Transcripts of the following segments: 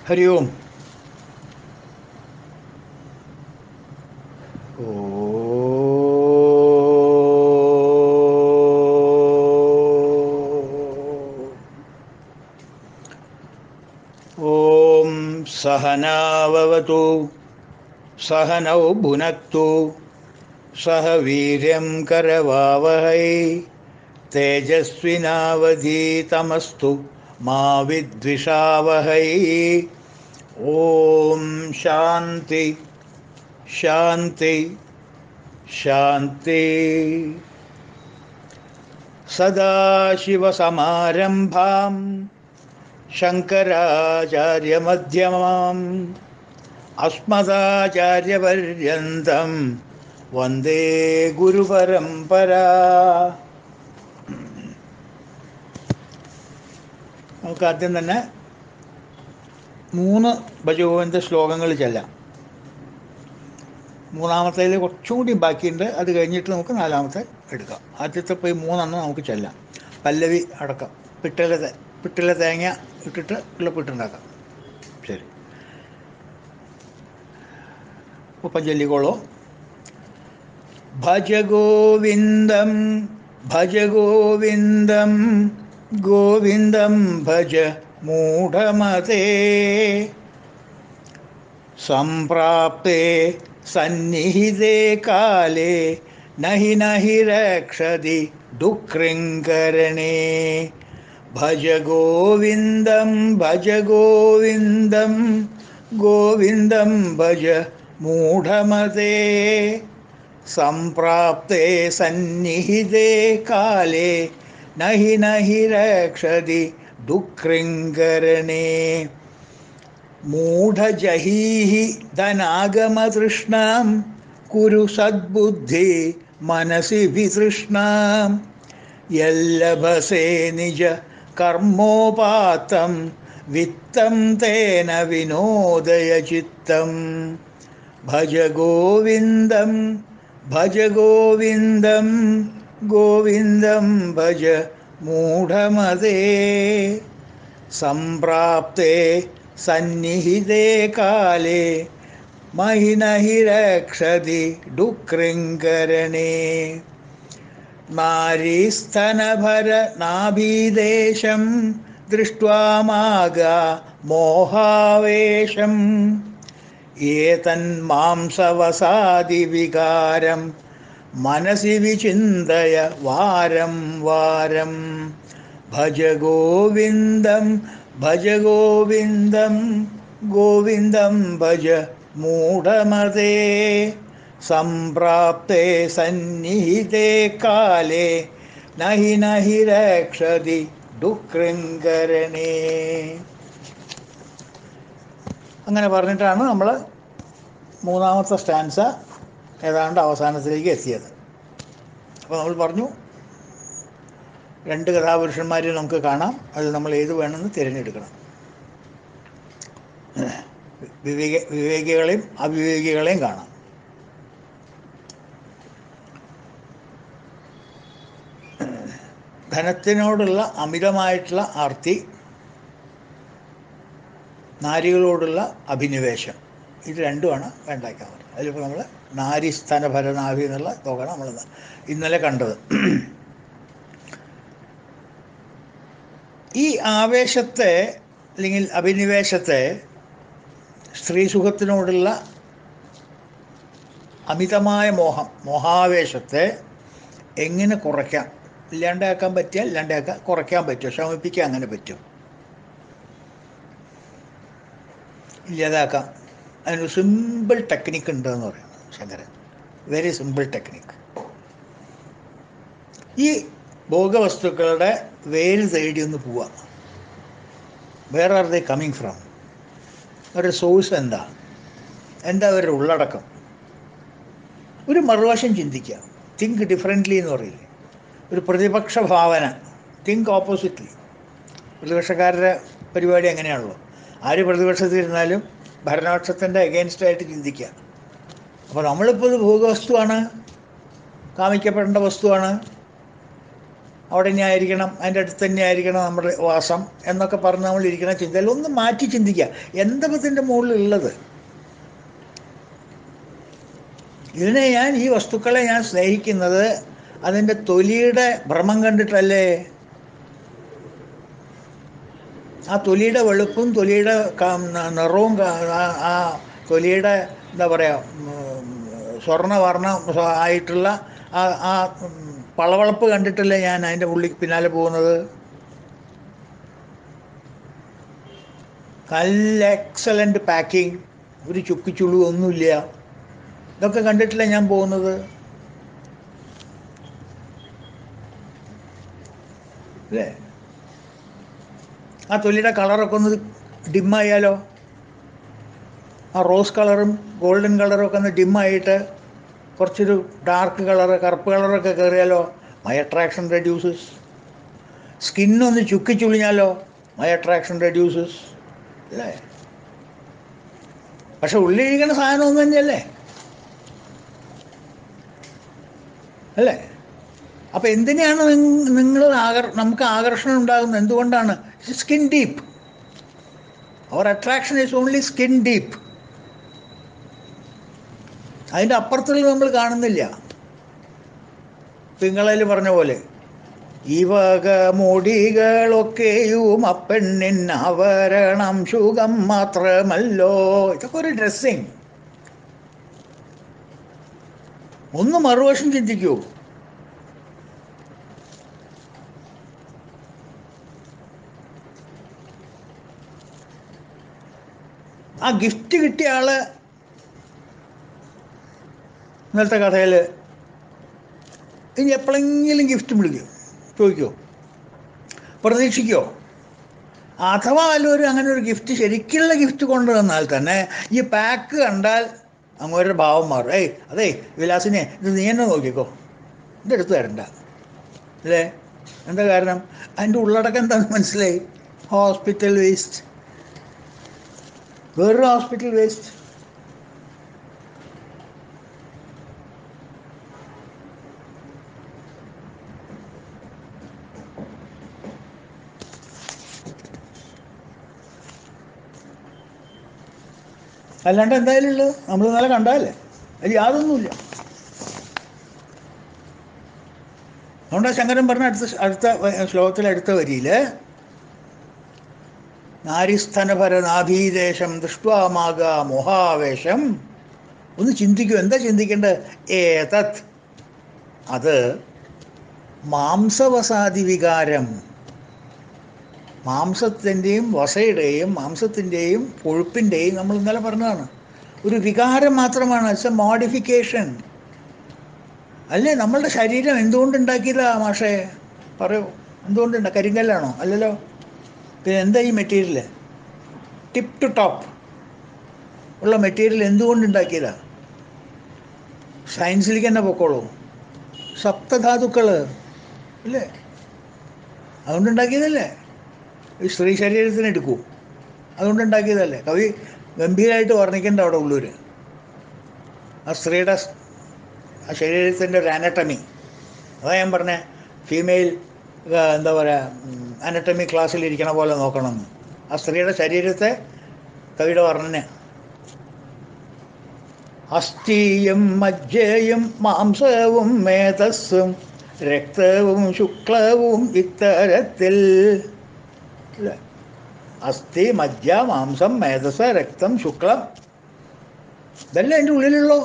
ഹരി ഓം ഓം സഹനാവവതു സഹനൗ ഭുനക്തു സഹ വീര്യം കരവാവഹൈ തേജസ്വിനാവധീതമസ്തു മാ വിദ്വിഷാവഹൈ ഓം ശാന്തി ശാന്തി ശാന്തി സദാശിവസമാരംഭാം ശങ്കരാചാര്യമധ്യമാം അസ്മദാചാര്യപര്യന്തം വന്ദേ ഗുരുപരമ്പരാ നമുക്ക് ആദ്യം തന്നെ മൂന്ന് ഭജഗോവിന്ദ ശ്ലോകങ്ങൾ ചെല്ലാം മൂന്നാമത്തേൽ കുറച്ചും കൂടി ബാക്കിയുണ്ട് അത് കഴിഞ്ഞിട്ട് നമുക്ക് നാലാമത്തെ എടുക്കാം ആദ്യത്തെ പോയി മൂന്നെണ്ണം നമുക്ക് ചെല്ലാം പല്ലവി അടക്കം പിട്ടല തേ- പിട്ടല തേങ്ങ ഇട്ടിട്ട് ഉള്ള പിട്ടുണ്ടാക്കാം ശരി ഒപ്പം ചൊല്ലിക്കോളൂ ഭജ ഗോവിന്ദം ഭജ ഗോവിന്ദം ഗോവിന്ദം ഭജ മൂഢമതേ സംപ്രാപ്തേ സന്നിഹിതേ കാലേ നഹി നഹി രക്ഷതി ദുഃഖൃങ്കരണേ ഭജ ഗോവിന്ദം ഭജ ഗോവിന്ദം ഗോവിന്ദം ഭജ മൂഢമതേ സംപ്രാപ്തേ സന്നിഹിതേ കാലേ നഹി നഹി രക്ഷതി ദുഃഖൃങ്കരണേ മൂഢജഹീഹി ധനാഗമതൃഷ്ണാം കുരു സദ്ബുദ്ധി മനസി വിതൃഷ്ണാം യല്ലഭസേ നിജ കർമ്മോപാത്തം വിത്തം തേന വിനോദയ ചിത്തം ഭജ ഗോവിന്ദം ഭജ ഗോവിന്ദം ഗോവിന്ദം ഭജ മൂഢമതേ സംപ്രാപ്തേ സന്നിഹിതേ കാലേ മഹി നഹി രക്ഷതി ഡുക്രിങ്കരണേ നാരീസ്തനഭര നാഭീദേശം ദൃഷ്ട്വാമാഗ മോഹാവേശം ഏതന്മാംസവസാദിവികാരം മനസി വിചിന്തയ വാരം വാരം ഭജ ഗോവിന്ദം ഭജ ഗോവിന്ദം ഗോവിന്ദം ഭജ മൂഢമതേ സംപ്രാപ്തേ സന്നിഹിതേ കാലേ നഹി നഹി രക്ഷതി ഡുക്രിങ്കരണേ അങ്ങനെ പറഞ്ഞിട്ടാണ് നമ്മൾ മൂന്നാമത്തെ സ്റ്റാൻസ ഏതാണ്ട് അവസാനത്തിലേക്ക് എത്തിയത് അപ്പോൾ നമ്മൾ പറഞ്ഞു രണ്ട് കഥാപുരുഷന്മാരെ നമുക്ക് കാണാം അതിൽ നമ്മൾ ഏത് വേണമെന്ന് തിരഞ്ഞെടുക്കണം വിവേക വിവേകികളെയും അവിവേകികളെയും കാണാം ധനത്തിനോടുള്ള അമിതമായിട്ടുള്ള ആർത്തി നാരികളോടുള്ള അഭിനിവേശം ഇത് രണ്ടുമാണ് വേണ്ടാക്കാൻ പറ്റും അതിലിപ്പോൾ നമ്മൾ നാരിസ്ഥാന ഭരനാഭി എന്നുള്ള തുകയാണ് നമ്മൾ ഇന്നലെ കണ്ടത് ഈ ആവേശത്തെ അല്ലെങ്കിൽ അഭിനിവേശത്തെ സ്ത്രീ സുഖത്തിനോടുള്ള അമിതമായ മോഹം മോഹാവേശത്തെ എങ്ങനെ കുറയ്ക്കാം ഇല്ലാണ്ടാക്കാൻ പറ്റിയാൽ ഇല്ലാണ്ടാക്കാൻ കുറയ്ക്കാൻ പറ്റും ശമിപ്പിക്കാൻ അങ്ങനെ പറ്റും ഇല്ലാതാക്കാം അതിനൊരു സിമ്പിൾ ടെക്നിക്ക് ഉണ്ട് എന്ന് പറയുന്നത് ശങ്കരൻ വെരി സിമ്പിൾ ടെക്നിക്ക് ഈ ഭോഗവസ്തുക്കളുടെ വേര് തേടി ഒന്ന് പോവാം where are they coming from അവരുടെ സോഴ്സ് എന്താ എന്താ അവരുടെ ഉള്ളടക്കം ഒരു മറുവശം ചിന്തിക്കുക തിങ്ക് ഡിഫറെൻ്റ്ലി എന്ന് പറയില്ലേ ഒരു പ്രതിപക്ഷ ഭാവന തിങ്ക് ഓപ്പോസിറ്റ്ലി പ്രതിപക്ഷക്കാരുടെ പരിപാടി അങ്ങനെയാണല്ലോ ആര് പ്രതിപക്ഷത്തിരുന്നാലും ഭരണപക്ഷത്തിൻ്റെ അഗേൻസ്റ്റ് ആയിട്ട് ചിന്തിക്കുക അപ്പോൾ നമ്മളിപ്പോൾ ഇത് ഭോഗവസ്തുവാണ് കാമിക്കപ്പെടേണ്ട വസ്തുവാണ് അവിടെ തന്നെ ആയിരിക്കണം അതിൻ്റെ അടുത്ത് തന്നെ ആയിരിക്കണം നമ്മുടെ വാസം എന്നൊക്കെ പറഞ്ഞ് നമ്മൾ ഇരിക്കുന്ന ചിന്തയിൽ ഒന്ന് മാറ്റി ചിന്തിക്കുക എന്തൊക്കെ ഇതിൻ്റെ മുകളിലുള്ളത് ഇതിനെ ഞാൻ ഈ വസ്തുക്കളെ ഞാൻ സ്നേഹിക്കുന്നത് അതിൻ്റെ തൊലിയുടെ ഭ്രമം കണ്ടിട്ടല്ലേ ആ തൊലിയുടെ വെളുപ്പും തൊലിയുടെ ക- ന- നിറവും ക- ആ- ആ തൊലിയുടെ എന്താ പറയുക സ്വർണ്ണവർണ്ണ ആയിട്ടുള്ള ആ ആ ഉം, പളവളപ്പ് കണ്ടിട്ടല്ലേ ഞാൻ അതിൻ്റെ ഉള്ളിൽ പിന്നാലെ പോകുന്നത് നല്ല എക്സലൻ്റ് പാക്കിംഗ് ഒരു ചുക്കിച്ചുളു ഒന്നുമില്ല ഇതൊക്കെ കണ്ടിട്ടല്ലേ ഞാൻ പോകുന്നത് അല്ലേ ആ തൊലിയുടെ കളറൊക്കെ ഒന്ന് ഡിമ്മായാലോ ആ റോസ് കളറും ഗോൾഡൻ കളറും ഒക്കെ ഒന്ന് ഡിമ്മായിട്ട് കുറച്ചൊരു ഡാർക്ക് കളറ് കറുപ്പ് കളറൊക്കെ കയറിയാലോ മൈ അട്രാക്ഷൻ റെഡ്യൂസസ് സ്കിന്നൊന്ന് ചുക്കി ചുളിഞ്ഞാലോ മൈ അട്രാക്ഷൻ റെഡ്യൂസസ് അല്ലേ പക്ഷെ ഉള്ളിലിരിക്കുന്ന സാധനം ഒന്നും തന്നെയല്ലേ അല്ലേ അപ്പം എന്തിനാണ് നിങ്ങൾ ആകർ നമുക്ക് ആകർഷണം ഉണ്ടാകുന്നത് എന്തുകൊണ്ടാണ് skin deep our attraction is only skin deep അതിൻ്റെ അപ്പുറത്തുള്ള നമ്മൾ കാണുന്നില്ല പിങ്ങളയിൽ പറഞ്ഞ പോലെ ഈ വക മുടികളൊക്കെയും അപ്പെണ്ണിൻ ആവരണം സുഖം മാത്രമല്ലോ ഇതൊക്കെ ഒരു ഡ്രസ്സിങ് ഒന്ന് മറുവശം ചിന്തിക്കൂ ആ ഗിഫ്റ്റ് കിട്ടിയ ആള് ഇന്നലത്തെ കഥയിൽ ഇനി എപ്പോഴെങ്കിലും ഗിഫ്റ്റ് വിളിക്കും ചോദിക്കോ പ്രതീക്ഷിക്കോ അഥവാ വല്ലവരും അങ്ങനെ ഒരു ഗിഫ്റ്റ് ശരിക്കുള്ള ഗിഫ്റ്റ് കൊണ്ടുവന്നാൽ തന്നെ ഈ പാക്ക് കണ്ടാൽ അങ്ങോട്ടൊരു ഭാവം മാറും ഏയ് അതേ വിലാസിനെ ഇത് നീ തന്നെ നോക്കിക്കോ ഇത് എടുത്തു തരണ്ട അല്ലേ എന്താ കാരണം അതിൻ്റെ ഉള്ളടക്കം എന്താണെന്ന് മനസ്സിലായി ഹോസ്പിറ്റൽ വേസ്റ്റ് വേറൊരു ഹോസ്പിറ്റൽ വേസ്റ്റ് അല്ലാണ്ട് എന്തായാലും ഉള്ളത് നമ്മൾ ഇന്നലെ കണ്ടതല്ലേ അതിൽ യാതൊന്നുമില്ല അതുകൊണ്ട് ശങ്കരൻ പറഞ്ഞ അടുത്ത അടുത്ത വ- ശ്ലോകത്തിൽ അടുത്ത വരിയിൽ നാരിസ്ഥനപരനാഭീദേശം ദൃഷ്ട്വാമാക മോഹാവേശം ഒന്ന് ചിന്തിക്കൂ എന്താ ചിന്തിക്കേണ്ടത് ഏതത് അത് മാംസവസാദി വികാരം മാംസത്തിൻ്റെയും വസയുടെയും മാംസത്തിൻ്റെയും കൊഴുപ്പിൻ്റെയും നമ്മൾ ഇന്നലെ പറഞ്ഞതാണ് ഒരു വികാരം മാത്രമാണ് ഇറ്റ്സ് എ മോഡിഫിക്കേഷൻ അല്ലേ നമ്മളുടെ ശരീരം എന്തുകൊണ്ട് ഉണ്ടാക്കിയതാ മാഷേ പറയൂ എന്തുകൊണ്ടുണ്ട കരിങ്കല്ലാണോ അല്ലല്ലോ പിന്നെ എന്താ ഈ മെറ്റീരിയൽ ടിപ്പ് ടു ടോപ്പ് ഉള്ള മെറ്റീരിയൽ എന്തുകൊണ്ട് ഉണ്ടാക്കിയതാ സയൻസിലേക്ക് തന്നെ പൊക്കോളൂ സപ്തധാതുക്കൾ അല്ലേ അതുകൊണ്ടുണ്ടാക്കിയതല്ലേ ഈ സ്ത്രീ ശരീരത്തിന് എടുക്കൂ അതുകൊണ്ടുണ്ടാക്കിയതല്ലേ കവി ഗംഭീരമായിട്ട് വർണ്ണിക്കേണ്ട അവിടെ ഉള്ളൂര് ആ സ്ത്രീയുടെ സ്- ആ ശരീരത്തിൻ്റെ ഒരു അനട്ടമി അതാ ഞാൻ പറഞ്ഞ ഫീമെയിൽ എന്താ പറയുക അനട്ടമി ക്ലാസ്സിൽ ഇരിക്കണ പോലെ നോക്കണം എന്ന്. ആ സ്ത്രീയുടെ ശരീരത്തെ കവിയുടെ വർണ്ണന അസ്ഥിയും മജ്ജയും മാംസവും മേധസ്സും രക്തവും ശുക്ലവും ഇത്തരത്തിൽ അല്ലേ? അസ്ഥി മജ്ജ മാംസം മേധസ് രക്തം ശുക്ലം ഇതല്ലേ എൻ്റെ ഉള്ളിലുള്ളൂ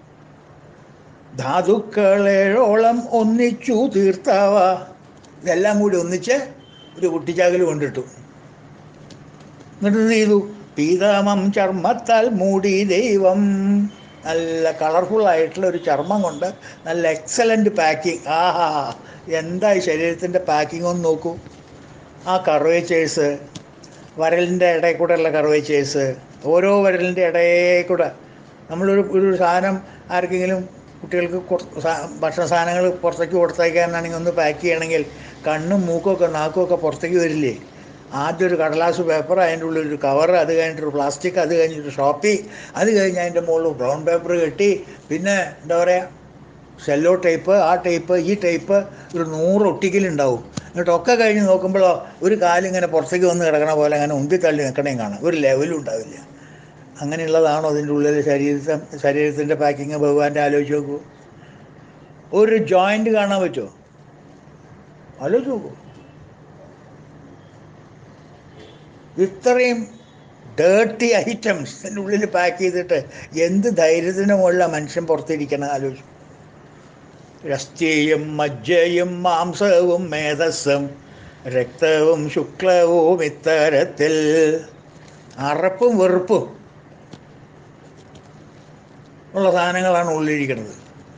ധാതുക്കളേഴോളം ഒന്നിച്ചു തീർത്താവ ഇതെല്ലാം കൂടി ഒന്നിച്ച് ഒരു കുട്ടിച്ചാകൽ കൊണ്ടിട്ടു എന്നിട്ട് എന്ത് ചെയ്തു പീതാമം ചർമ്മത്താൽ മൂടി ദൈവം നല്ല കളർഫുൾ ആയിട്ടുള്ള ഒരു ചർമ്മം കൊണ്ട് നല്ല എക്സലൻ്റ് പാക്കിങ് ആഹാ എന്താ ഈ ശരീരത്തിൻ്റെ പാക്കിംഗ് ഒന്ന് നോക്കൂ ആ കർവേച്ചേഴ്സ് വരലിൻ്റെ ഇടയിൽ കൂടെ ഉള്ള കർവേച്ചേഴ്സ് ഓരോ വരലിൻ്റെ ഇടയിൽ കൂടെ നമ്മളൊരു ഒരു സാധനം ആർക്കെങ്കിലും കുട്ടികൾക്ക് കുറ- സാ- ഭക്ഷണ സാധനങ്ങൾ പുറത്തേക്ക് കൊടുത്തേക്കാനാണെങ്കിൽ ഒന്ന് പാക്ക് ചെയ്യണമെങ്കിൽ കണ്ണും മൂക്കൊക്കെ നാക്കുമൊക്കെ പുറത്തേക്ക് വരില്ലേ ആദ്യം ഒരു കടലാസ് പേപ്പർ അതിൻ്റെ ഉള്ളിൽ ഒരു കവർ അത് കഴിഞ്ഞിട്ടൊരു പ്ലാസ്റ്റിക് അത് കഴിഞ്ഞിട്ട് ഷോപ്പി അത് കഴിഞ്ഞ് അതിൻ്റെ മുകളിൽ ബ്രൗൺ പേപ്പർ കെട്ടി പിന്നെ എന്താ പറയുക സെല്ലോ ടൈപ്പ് ആ ടൈപ്പ് ഈ ടൈപ്പ് ഒരു നൂറ് ഒട്ടിക്കലുണ്ടാവും എന്നിട്ട് ഒക്കെ കഴിഞ്ഞ് നോക്കുമ്പോഴോ ഒരു കാലിങ്ങനെ പുറത്തേക്ക് വന്ന് കിടക്കണ പോലെ അങ്ങനെ ഉന്തി തള്ളി നിൽക്കണേയും കാണാം ഒരു ലെവലും ഉണ്ടാവില്ല അങ്ങനെയുള്ളതാണോ അതിൻ്റെ ഉള്ളിൽ ശരീരത്തെ ശരീരത്തിൻ്റെ പാക്കിങ് ഭഗവാന്റെ ആലോചിച്ച് നോക്കൂ ഒരു ജോയിൻ്റ് കാണാൻ പറ്റുമോ ആലോചിച്ച് നോക്കൂ ഇത്രയും ഡേർട്ടി ഐറ്റംസ് അതിൻ്റെ ഉള്ളിൽ പാക്ക് ചെയ്തിട്ട് എന്ത് ധൈര്യത്തിന് മുകളിലാണ് മനുഷ്യൻ പുറത്തിരിക്കണം ആലോചിച്ചു രസ്തിയും മജ്ജയും മാംസവും മേധസ്സും രക്തവും ശുക്ലവും ഇത്തരത്തിൽ അറപ്പും വെറുപ്പും ഉള്ള സാധനങ്ങളാണ് ഉള്ളിലിരിക്കുന്നത്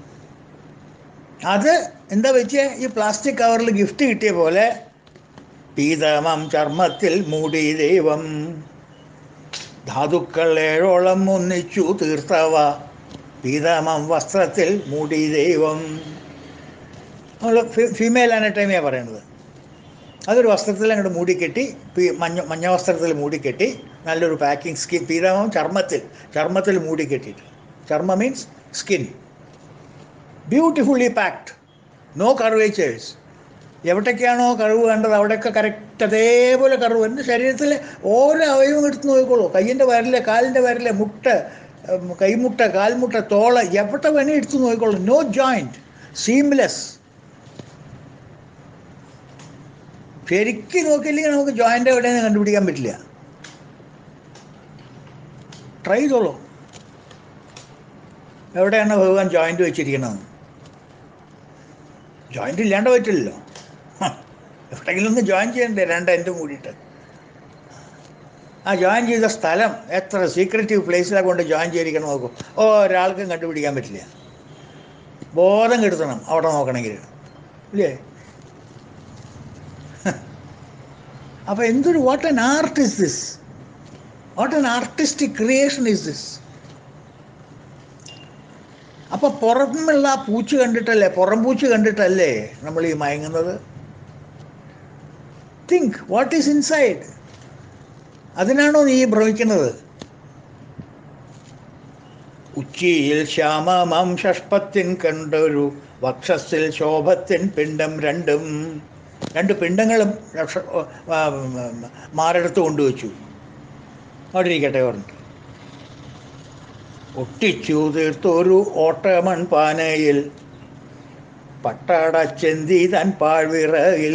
അത് എന്താ വെച്ച് ഈ പ്ലാസ്റ്റിക് കവറിൽ ഗിഫ്റ്റ് കിട്ടിയ പോലെ പീതമം ചർമ്മത്തിൽ മൂടി ദൈവം ധാതുക്കൾ ഏഴോളം ഒന്നിച്ചു തീർത്തവ പീതമം വസ്ത്രത്തിൽ മൂടി ദൈവം നമ്മൾ ഫീമെയിൽ അനട്ടമിയാണ് പറയണത് അതൊരു വസ്ത്രത്തിൽ അങ്ങോട്ട് മൂടിക്കെട്ടി പി- മഞ്ഞ മഞ്ഞ വസ്ത്രത്തിൽ മൂടിക്കെട്ടി നല്ലൊരു പാക്കിംഗ് സ്കിൻ പീതാമം ചർമ്മത്തിൽ ചർമ്മത്തിൽ മൂടിക്കെട്ടിയിട്ട് ചർമ്മ means skin beautifully packed no curvatures എവിടേക്കാണോ കറിവ് കണ്ടത് അവിടെയൊക്കെ കറക്റ്റ് അതേപോലെ കറിവ് എൻ്റെ ശരീരത്തിലെ ഓരോ അവയവം എടുത്ത് നോക്കിക്കോളൂ കയ്യിൻ്റെ വരല് കാലിൻ്റെ വരല് മുട്ട ഉം, കൈമുട്ട കാൽമുട്ട തോള് എവിടെ വേണേ എടുത്ത് നോക്കിക്കോളൂ നോ ജോയിൻറ്റ് സീംലെസ് ശരിക്കും നോക്കിയില്ലെങ്കിൽ നമുക്ക് ജോയിൻ്റ് എവിടെയെന്ന് കണ്ടുപിടിക്കാൻ പറ്റില്ല ട്രൈ ചെയ്തോളൂ എവിടെയാണ് ഭഗവാൻ ജോയിൻ്റ് വെച്ചിരിക്കണത് ജോയിൻ്റ് ഇല്ലാണ്ട് പറ്റില്ലല്ലോ ഹ, എവിടെയെങ്കിലും ഒന്ന് ജോയിൻ ചെയ്യണ്ടേ രണ്ട് എൻഡും കൂടിയിട്ട് ആ ജോയിൻ ചെയ്ത സ്ഥലം എത്ര സീക്രട്ടീവ് പ്ലേസിലാണ് കൊണ്ട് ജോയിൻ ചെയ്തിരിക്കണം നോക്കും ഓ ഒരാൾക്കും കണ്ടുപിടിക്കാൻ പറ്റില്ല ബോധം കെടുത്തണം അവിടെ നോക്കണമെങ്കിൽ ഇല്ലേ അപ്പോൾ എന്തൊരു what an art is this what an artistic creation is this അപ്പോൾ പുറത്തുനിന്നുള്ള ആ പൂച്ച കണ്ടിട്ടല്ലേ പുറം പൂച്ച കണ്ടിട്ടല്ലേ നമ്മൾ ഈ മയങ്ങുന്നത് തിങ്ക് വാട്ട് ഈസ് ഇൻസൈഡ് അതിനാണോ നീ ഭ്രമിക്കുന്നത് ഉച്ചിയിൽ ശ്യാമമാം ഷഷ്പത്തിൻ കണ്ടൊരു വക്ഷസ്സിൽ ശോഭത്തിൻ പിണ്ടം രണ്ടും രണ്ട് പിണ്ടങ്ങളും രക്ഷ- ആ, മാറെടുത്ത് കൊണ്ടുവച്ചു അവിടെ ഇരിക്കട്ടെ പറഞ്ഞിട്ട് ഒട്ടിച്ചു തീർത്തൊരു ഓട്ടമൺ പാനയിൽ പട്ടാട ചെന്തി തൻ പാഴ്വിറയിൽ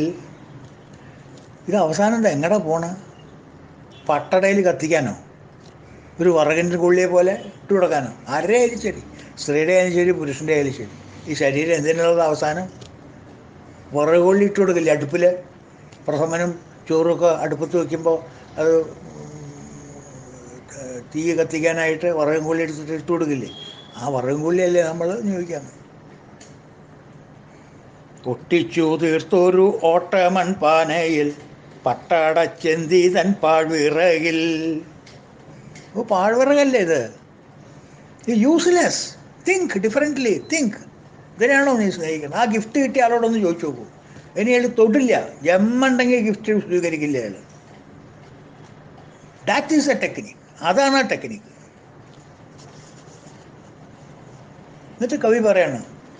ഇത് അവസാനം ഇത് എങ്ങടെ പോണ പട്ടടയിൽ കത്തിക്കാനോ ഒരു വറകിൻ്റെ കൊള്ളിയെ പോലെ ഇട്ട് കൊടുക്കാനോ ആരുടെ ആയാലും ശരി സ്ത്രീയുടെ ആയാലും ശരി പുരുഷൻ്റെ ആയാലും ശരി ഈ ശരീരം എന്തിനുള്ളത് അവസാനം വിറക് കൊള്ളി ഇട്ട് കൊടുക്കില്ലേ അടുപ്പിൽ പ്രഥമനും ചോറുമൊക്കെ അടുപ്പത്ത് വയ്ക്കുമ്പോൾ അത് ഉം, തീ കത്തിക്കാനായിട്ട് വിറകും കൊള്ളി എടുത്തിട്ട് ഇട്ട് കൊടുക്കില്ലേ ആ വിറകും കൊള്ളിയല്ലേ നമ്മൾ ഉപയോഗിക്കാൻ ഒട്ടിച്ചു തീർത്തൊരു ഓട്ടമൺ പാനയിൽ പട്ടാട ചെന്തി തൻ പാഴ്വിറകിൽ ഓ പാഴ്വിറകല്ലേ ഇത് യൂസ്ലെസ് തിങ്ക് ഡിഫറെൻ്റ്ലി തിങ്ക് ഇതിനാണോ നീ സ്നേഹിക്കുന്നത് ആ ഗിഫ്റ്റ് കിട്ടിയ ആളോടൊന്ന് ചോദിച്ചു നോക്കൂ ഇനി അയാൾ തൊടില്ല ജമ്മുണ്ടെങ്കിൽ ഗിഫ്റ്റ് സ്വീകരിക്കില്ല അയാൾ ദാറ്റ് ഈസ് എ ടെക്നിക്ക് അതാണ് ആ ടെക്നിക്ക് എന്നിട്ട് കവി പറയണം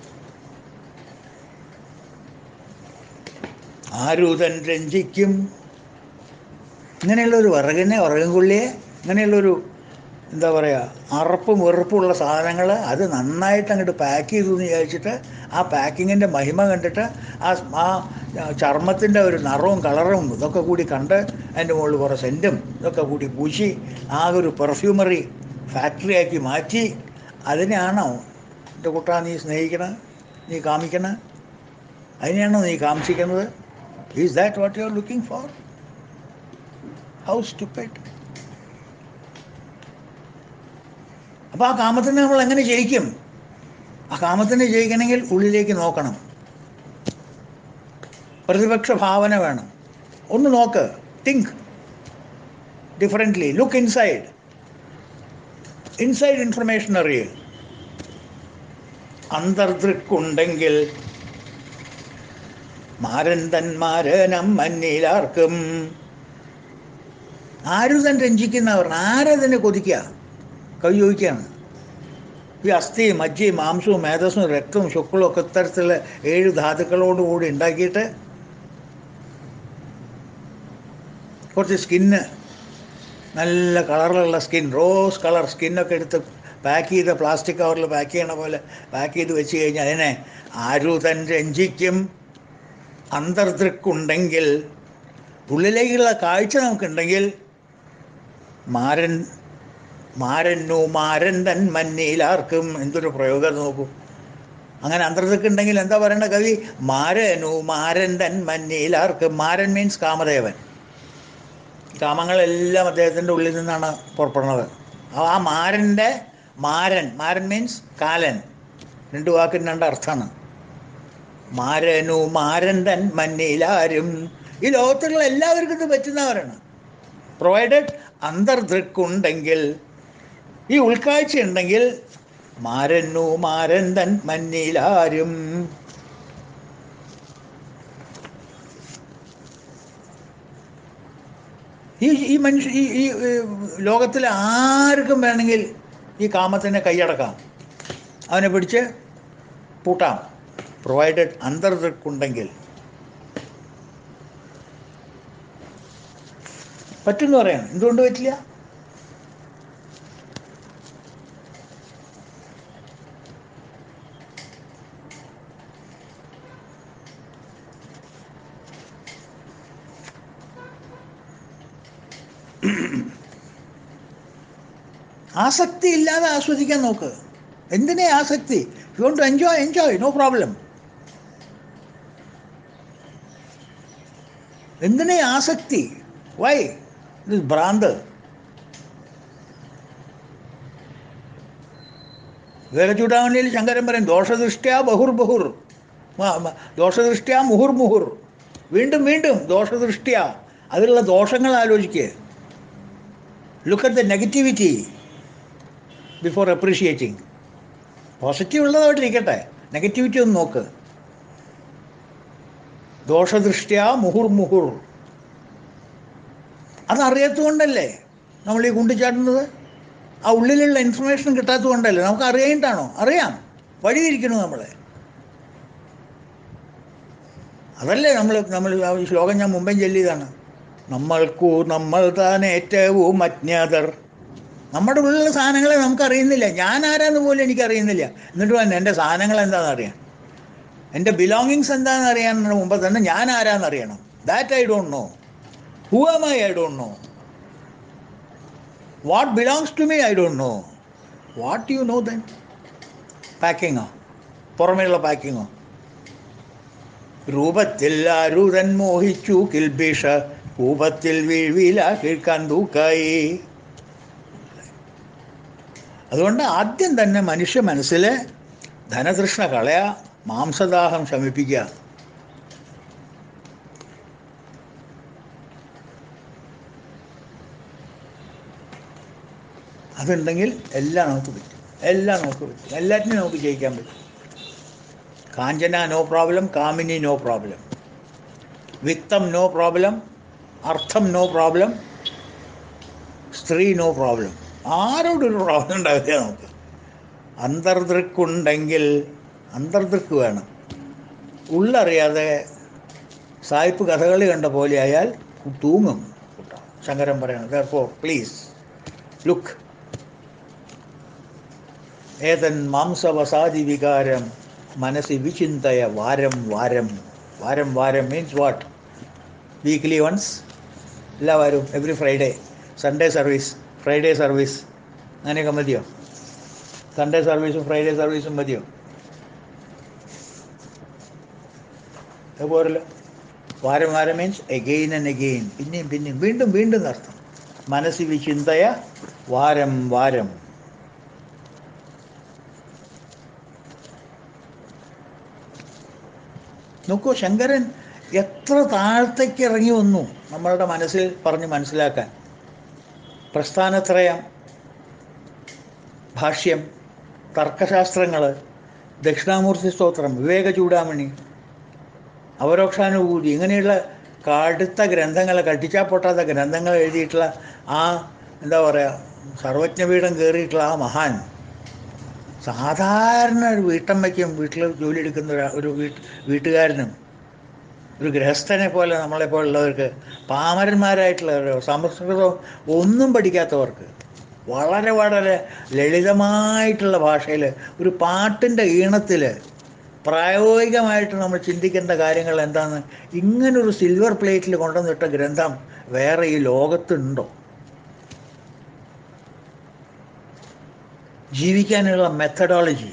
ആരൂതൻ രഞ്ജിക്കും ഇങ്ങനെയുള്ളൊരു വിറകിനെ വിറകും കൊള്ളിയെ ഇങ്ങനെയുള്ളൊരു എന്താ പറയുക അറപ്പും വെറുപ്പുള്ള സാധനങ്ങൾ അത് നന്നായിട്ട് അങ്ങോട്ട് പാക്ക് ചെയ്തു എന്ന് വിചാരിച്ചിട്ട് ആ പാക്കിങ്ങിൻ്റെ മഹിമ കണ്ടിട്ട് ആ ആ ചർമ്മത്തിൻ്റെ ഒരു നിറവും കളറും ഇതൊക്കെ കൂടി കണ്ട് അതിൻ്റെ മുകളിൽ കുറേ സെൻറ്റും ഇതൊക്കെ കൂടി പൂശി ആകെ ഒരു പെർഫ്യൂമറി ഫാക്ടറിയാക്കി മാറ്റി അതിനെയാണോ എൻ്റെ കുട്ടാ നീ സ്നേഹിക്കണത് നീ കാമിക്കണത് അതിനെയാണോ നീ കാമിച്ചിരിക്കുന്നത് is that what you are looking for how stupid അപ്പോൾ ആ കാമത്തിനെ നമ്മൾ എങ്ങനെ ജയിക്കും ആ കാമത്തിനെ ജയിക്കണമെങ്കിൽ ഉള്ളിലേക്ക് നോക്കണം പ്രതിപക്ഷ ഭാവന വേണം ഒന്ന് നോക്ക് think differently look inside inside information അറിയുക അന്തർദൃക്കുണ്ടെങ്കിൽ മാരന്തന്മാരനം മഞ്ഞിലാർക്കും ആരും തന്നെ രഞ്ജിക്കുന്നവർ ആരാ തന്നെ കൊതിക്കുക കവി ചോദിക്കുകയാണ് ഈ അസ്ഥിയും മജ്ജയും മാംസവും മേധസ്സും രക്തവും ശുക്ലവും ഒക്കെ ഇത്തരത്തിലുള്ള ഏഴ് ധാതുക്കളോടുകൂടി ഉണ്ടാക്കിയിട്ട് കുറച്ച് സ്കിന്ന് നല്ല കളറിലുള്ള സ്കിൻ റോസ് കളർ സ്കിന്നൊക്കെ എടുത്ത് പാക്ക് ചെയ്ത് പ്ലാസ്റ്റിക് കവറിൽ പാക്ക് ചെയ്യണ പോലെ പാക്ക് ചെയ്ത് വെച്ച് കഴിഞ്ഞാൽ അതിനെ ആരു തൻ രഞ്ജിക്കും അന്തർദൃക്കുണ്ടെങ്കിൽ ഉള്ളിലേക്കുള്ള കാഴ്ച നമുക്കുണ്ടെങ്കിൽ മാരൻ മാരന്നു മാരൻ തൻ മഞ്ഞയിലാർക്കും എന്തൊരു പ്രയോഗം അത് നോക്കൂ അങ്ങനെ അന്തർദൃക്കുണ്ടെങ്കിൽ എന്താ പറയേണ്ട കവി മാരനു മാരൻ തൻ മഞ്ഞയിലാർക്കും മാരൻ മീൻസ് കാമദേവൻ കാമങ്ങളെല്ലാം അദ്ദേഹത്തിൻ്റെ ഉള്ളിൽ നിന്നാണ് പുറപ്പെടുന്നത് അപ്പോൾ ആ മാരൻ്റെ മാരൻ മാരൻ മീൻസ് കാലൻ രണ്ട് വാക്കിന് രണ്ട് അർത്ഥമാണ് മാരനു മാരൻ തൻ മഞ്ഞയിലാരും ഈ ലോകത്തുള്ള എല്ലാവർക്കും ഇത് പറ്റുന്നവരാണ് പ്രൊവൈഡഡ് അന്തർദൃക്കുണ്ടെങ്കിൽ ഈ ഉൾക്കാഴ്ച ഉണ്ടെങ്കിൽ മാരന്നു മാരൻ തൻ മഞ്ഞിലാരും ഈ ഈ മനുഷ്യ ഈ ഈ ഏർ, ലോകത്തിലെ ആർക്കും വേണമെങ്കിൽ ഈ കാമത്തിനെ കൈയടക്കാം അവനെ പിടിച്ച് പൂട്ടാം പ്രൊവൈഡഡ് അന്തർദൃക്കുണ്ടെങ്കിൽ പറ്റുമെന്ന് പറയണം എന്തുകൊണ്ട് പറ്റില്ല ആസക്തി ഇല്ലാതെ ആസ്വദിക്കാൻ നോക്ക് എന്തിനെ ആസക്തി you want to enjoy enjoy no problem എന്തിനെ ആസക്തി വൈ ഇത് ഭ്രാന്ത് വിവേകചൂടാമണിയിൽ ശങ്കരൻ പറയും ദോഷദൃഷ്ട്യാ ബഹുർ ബഹുർ മ- മ- ദോഷദൃഷ്ട്യാ മുഹുർ മുഹുർ വീണ്ടും വീണ്ടും ദോഷദൃഷ്ട്യാ അതിലുള്ള ദോഷങ്ങൾ ആലോചിക്കുക look at the negativity before appreciating positive ഉള്ളതായിട്ടിരിക്കട്ടെ നെഗറ്റിവിറ്റി ഒന്ന് നോക്ക് ദോഷദൃഷ്ട്യാ മുഹുർ മുഹുർ അതറിയാത്തതുകൊണ്ടല്ലേ നമ്മൾ ഈ കുണ്ടിച്ചാട്ടുന്നത് ആ ഉള്ളിലുള്ള ഇൻഫർമേഷൻ കിട്ടാത്തതുകൊണ്ടല്ലേ നമുക്ക് അറിയായിട്ടാണോ അറിയാം വഴിതിരിക്കണു നമ്മളെ അതല്ലേ നമ്മൾ നമ്മൾ ആ ശ്ലോകം ഞാൻ മുമ്പേ ചൊല്ലിയതാണ് നമ്മൾക്കു നമ്മൾ താൻ ഏറ്റവും അജ്ഞാതർ നമ്മുടെ ഉള്ളിലുള്ള സാധനങ്ങളെ നമുക്കറിയുന്നില്ല ഞാൻ ആരാന്ന് പോലും എനിക്കറിയുന്നില്ല എന്നിട്ട് വേണം എൻ്റെ സാധനങ്ങൾ എന്താണെന്ന് അറിയാൻ എൻ്റെ ബിലോങ്ങിങ്സ് എന്താണെന്ന് അറിയാൻ മുമ്പ് തന്നെ ഞാൻ ആരാന്ന് അറിയണം that I don't know who am I I don't know what belongs to me I don't know what you know then പാക്കിങ്ങോ പുറമേയുള്ള പാക്കിങ്ങോ രൂപത്തിൽ അരുതൻ മോഹിച്ചു കിൽബിഷ രൂപത്തിൽ വീഴ്വില കേൾക്കാൻ തൂക്കായി അതുകൊണ്ട് ആദ്യം തന്നെ മനുഷ്യ മനസ്സിൽ ധനതൃഷ്ണ കളയ മാംസദാഹം ശമിപ്പിക്കുക അതുണ്ടെങ്കിൽ എല്ലാം നമുക്ക് പറ്റും എല്ലാം നമുക്ക് പറ്റും എല്ലാറ്റിനും നമുക്ക് ജയിക്കാൻ പറ്റും കാഞ്ചന നോ പ്രോബ്ലം കാമിനി നോ പ്രോബ്ലം വിത്തം നോ പ്രോബ്ലം അർത്ഥം നോ പ്രോബ്ലം സ്ത്രീ നോ പ്രോബ്ലം ആരോടൊരു പ്രോബ്ലം ഉണ്ടാവില്ല നമുക്ക് അന്തർദൃക്കുണ്ടെങ്കിൽ അന്തർദൃക്ക് വേണം ഉള്ളറിയാതെ സായിപ്പ് കഥകളി കണ്ട പോലെ ആയാൽ തൂങ്ങും ശങ്കരൻ പറയണം ദർഫോർ പ്ലീസ് ലുക്ക് ഏതൻ മാംസവസാദി വികാരം മനസ്സി വിചിന്തയ വാരം വാരം വാരം വാരം മീൻസ് വാട്ട് വീക്ക്ലി വൺസ് എല്ലാ വാരവും every Friday Sunday service Friday service അങ്ങനെയൊക്കെ മതിയോ സൺഡേ സർവീസും ഫ്രൈഡേ സർവീസും മതിയോ അത് പോരല്ലോ വാരം വാരം മീൻസ് എഗെയിൻ ആൻഡ് എഗെയിൻ പിന്നെയും പിന്നെയും വീണ്ടും വീണ്ടും എന്നർത്ഥം മനസ്സി വിചിന്തയ വാരം വാരം നോക്കൂ ശങ്കരൻ എത്ര താഴത്തേക്ക് ഇറങ്ങി വന്നു നമ്മളുടെ മനസ്സിൽ പറഞ്ഞ് മനസ്സിലാക്കാൻ പ്രസ്ഥാനത്രയം ഭാഷ്യം തർക്കശാസ്ത്രങ്ങൾ ദക്ഷിണാമൂർത്തി സ്തോത്രം വിവേക ചൂടാമണി അവരോക്ഷാനുഭൂതി ഇങ്ങനെയുള്ള കടുത്ത ഗ്രന്ഥങ്ങൾ കട്ടിച്ചാൽ പൊട്ടാത്ത ഗ്രന്ഥങ്ങൾ എഴുതിയിട്ടുള്ള ആ എന്താ പറയുക സർവജ്ഞപീഠം കയറിയിട്ടുള്ള ആ മഹാൻ സാധാരണ ഒരു വീട്ടമ്മയ്ക്കും വീട്ടിൽ ജോലി എടുക്കുന്ന ഒരു ഒരു വീട്ട് വീട്ടുകാരനും ഒരു ഗൃഹസ്ഥനെ പോലെ നമ്മളെപ്പോലുള്ളവർക്ക് പാമരന്മാരായിട്ടുള്ളവരോ സംസ്കൃതം ഒന്നും പഠിക്കാത്തവർക്ക് വളരെ വളരെ ലളിതമായിട്ടുള്ള ഭാഷയിൽ ഒരു പാട്ടിൻ്റെ ഈണത്തിൽ പ്രായോഗികമായിട്ട് നമ്മൾ ചിന്തിക്കേണ്ട കാര്യങ്ങൾ എന്താണെന്ന് ഇങ്ങനൊരു സിൽവർ പ്ലേറ്റിൽ കൊണ്ടുവന്നിട്ട ഗ്രന്ഥം വേറെ ഈ ലോകത്തുണ്ടോ ജീവിക്കാനുള്ള methodology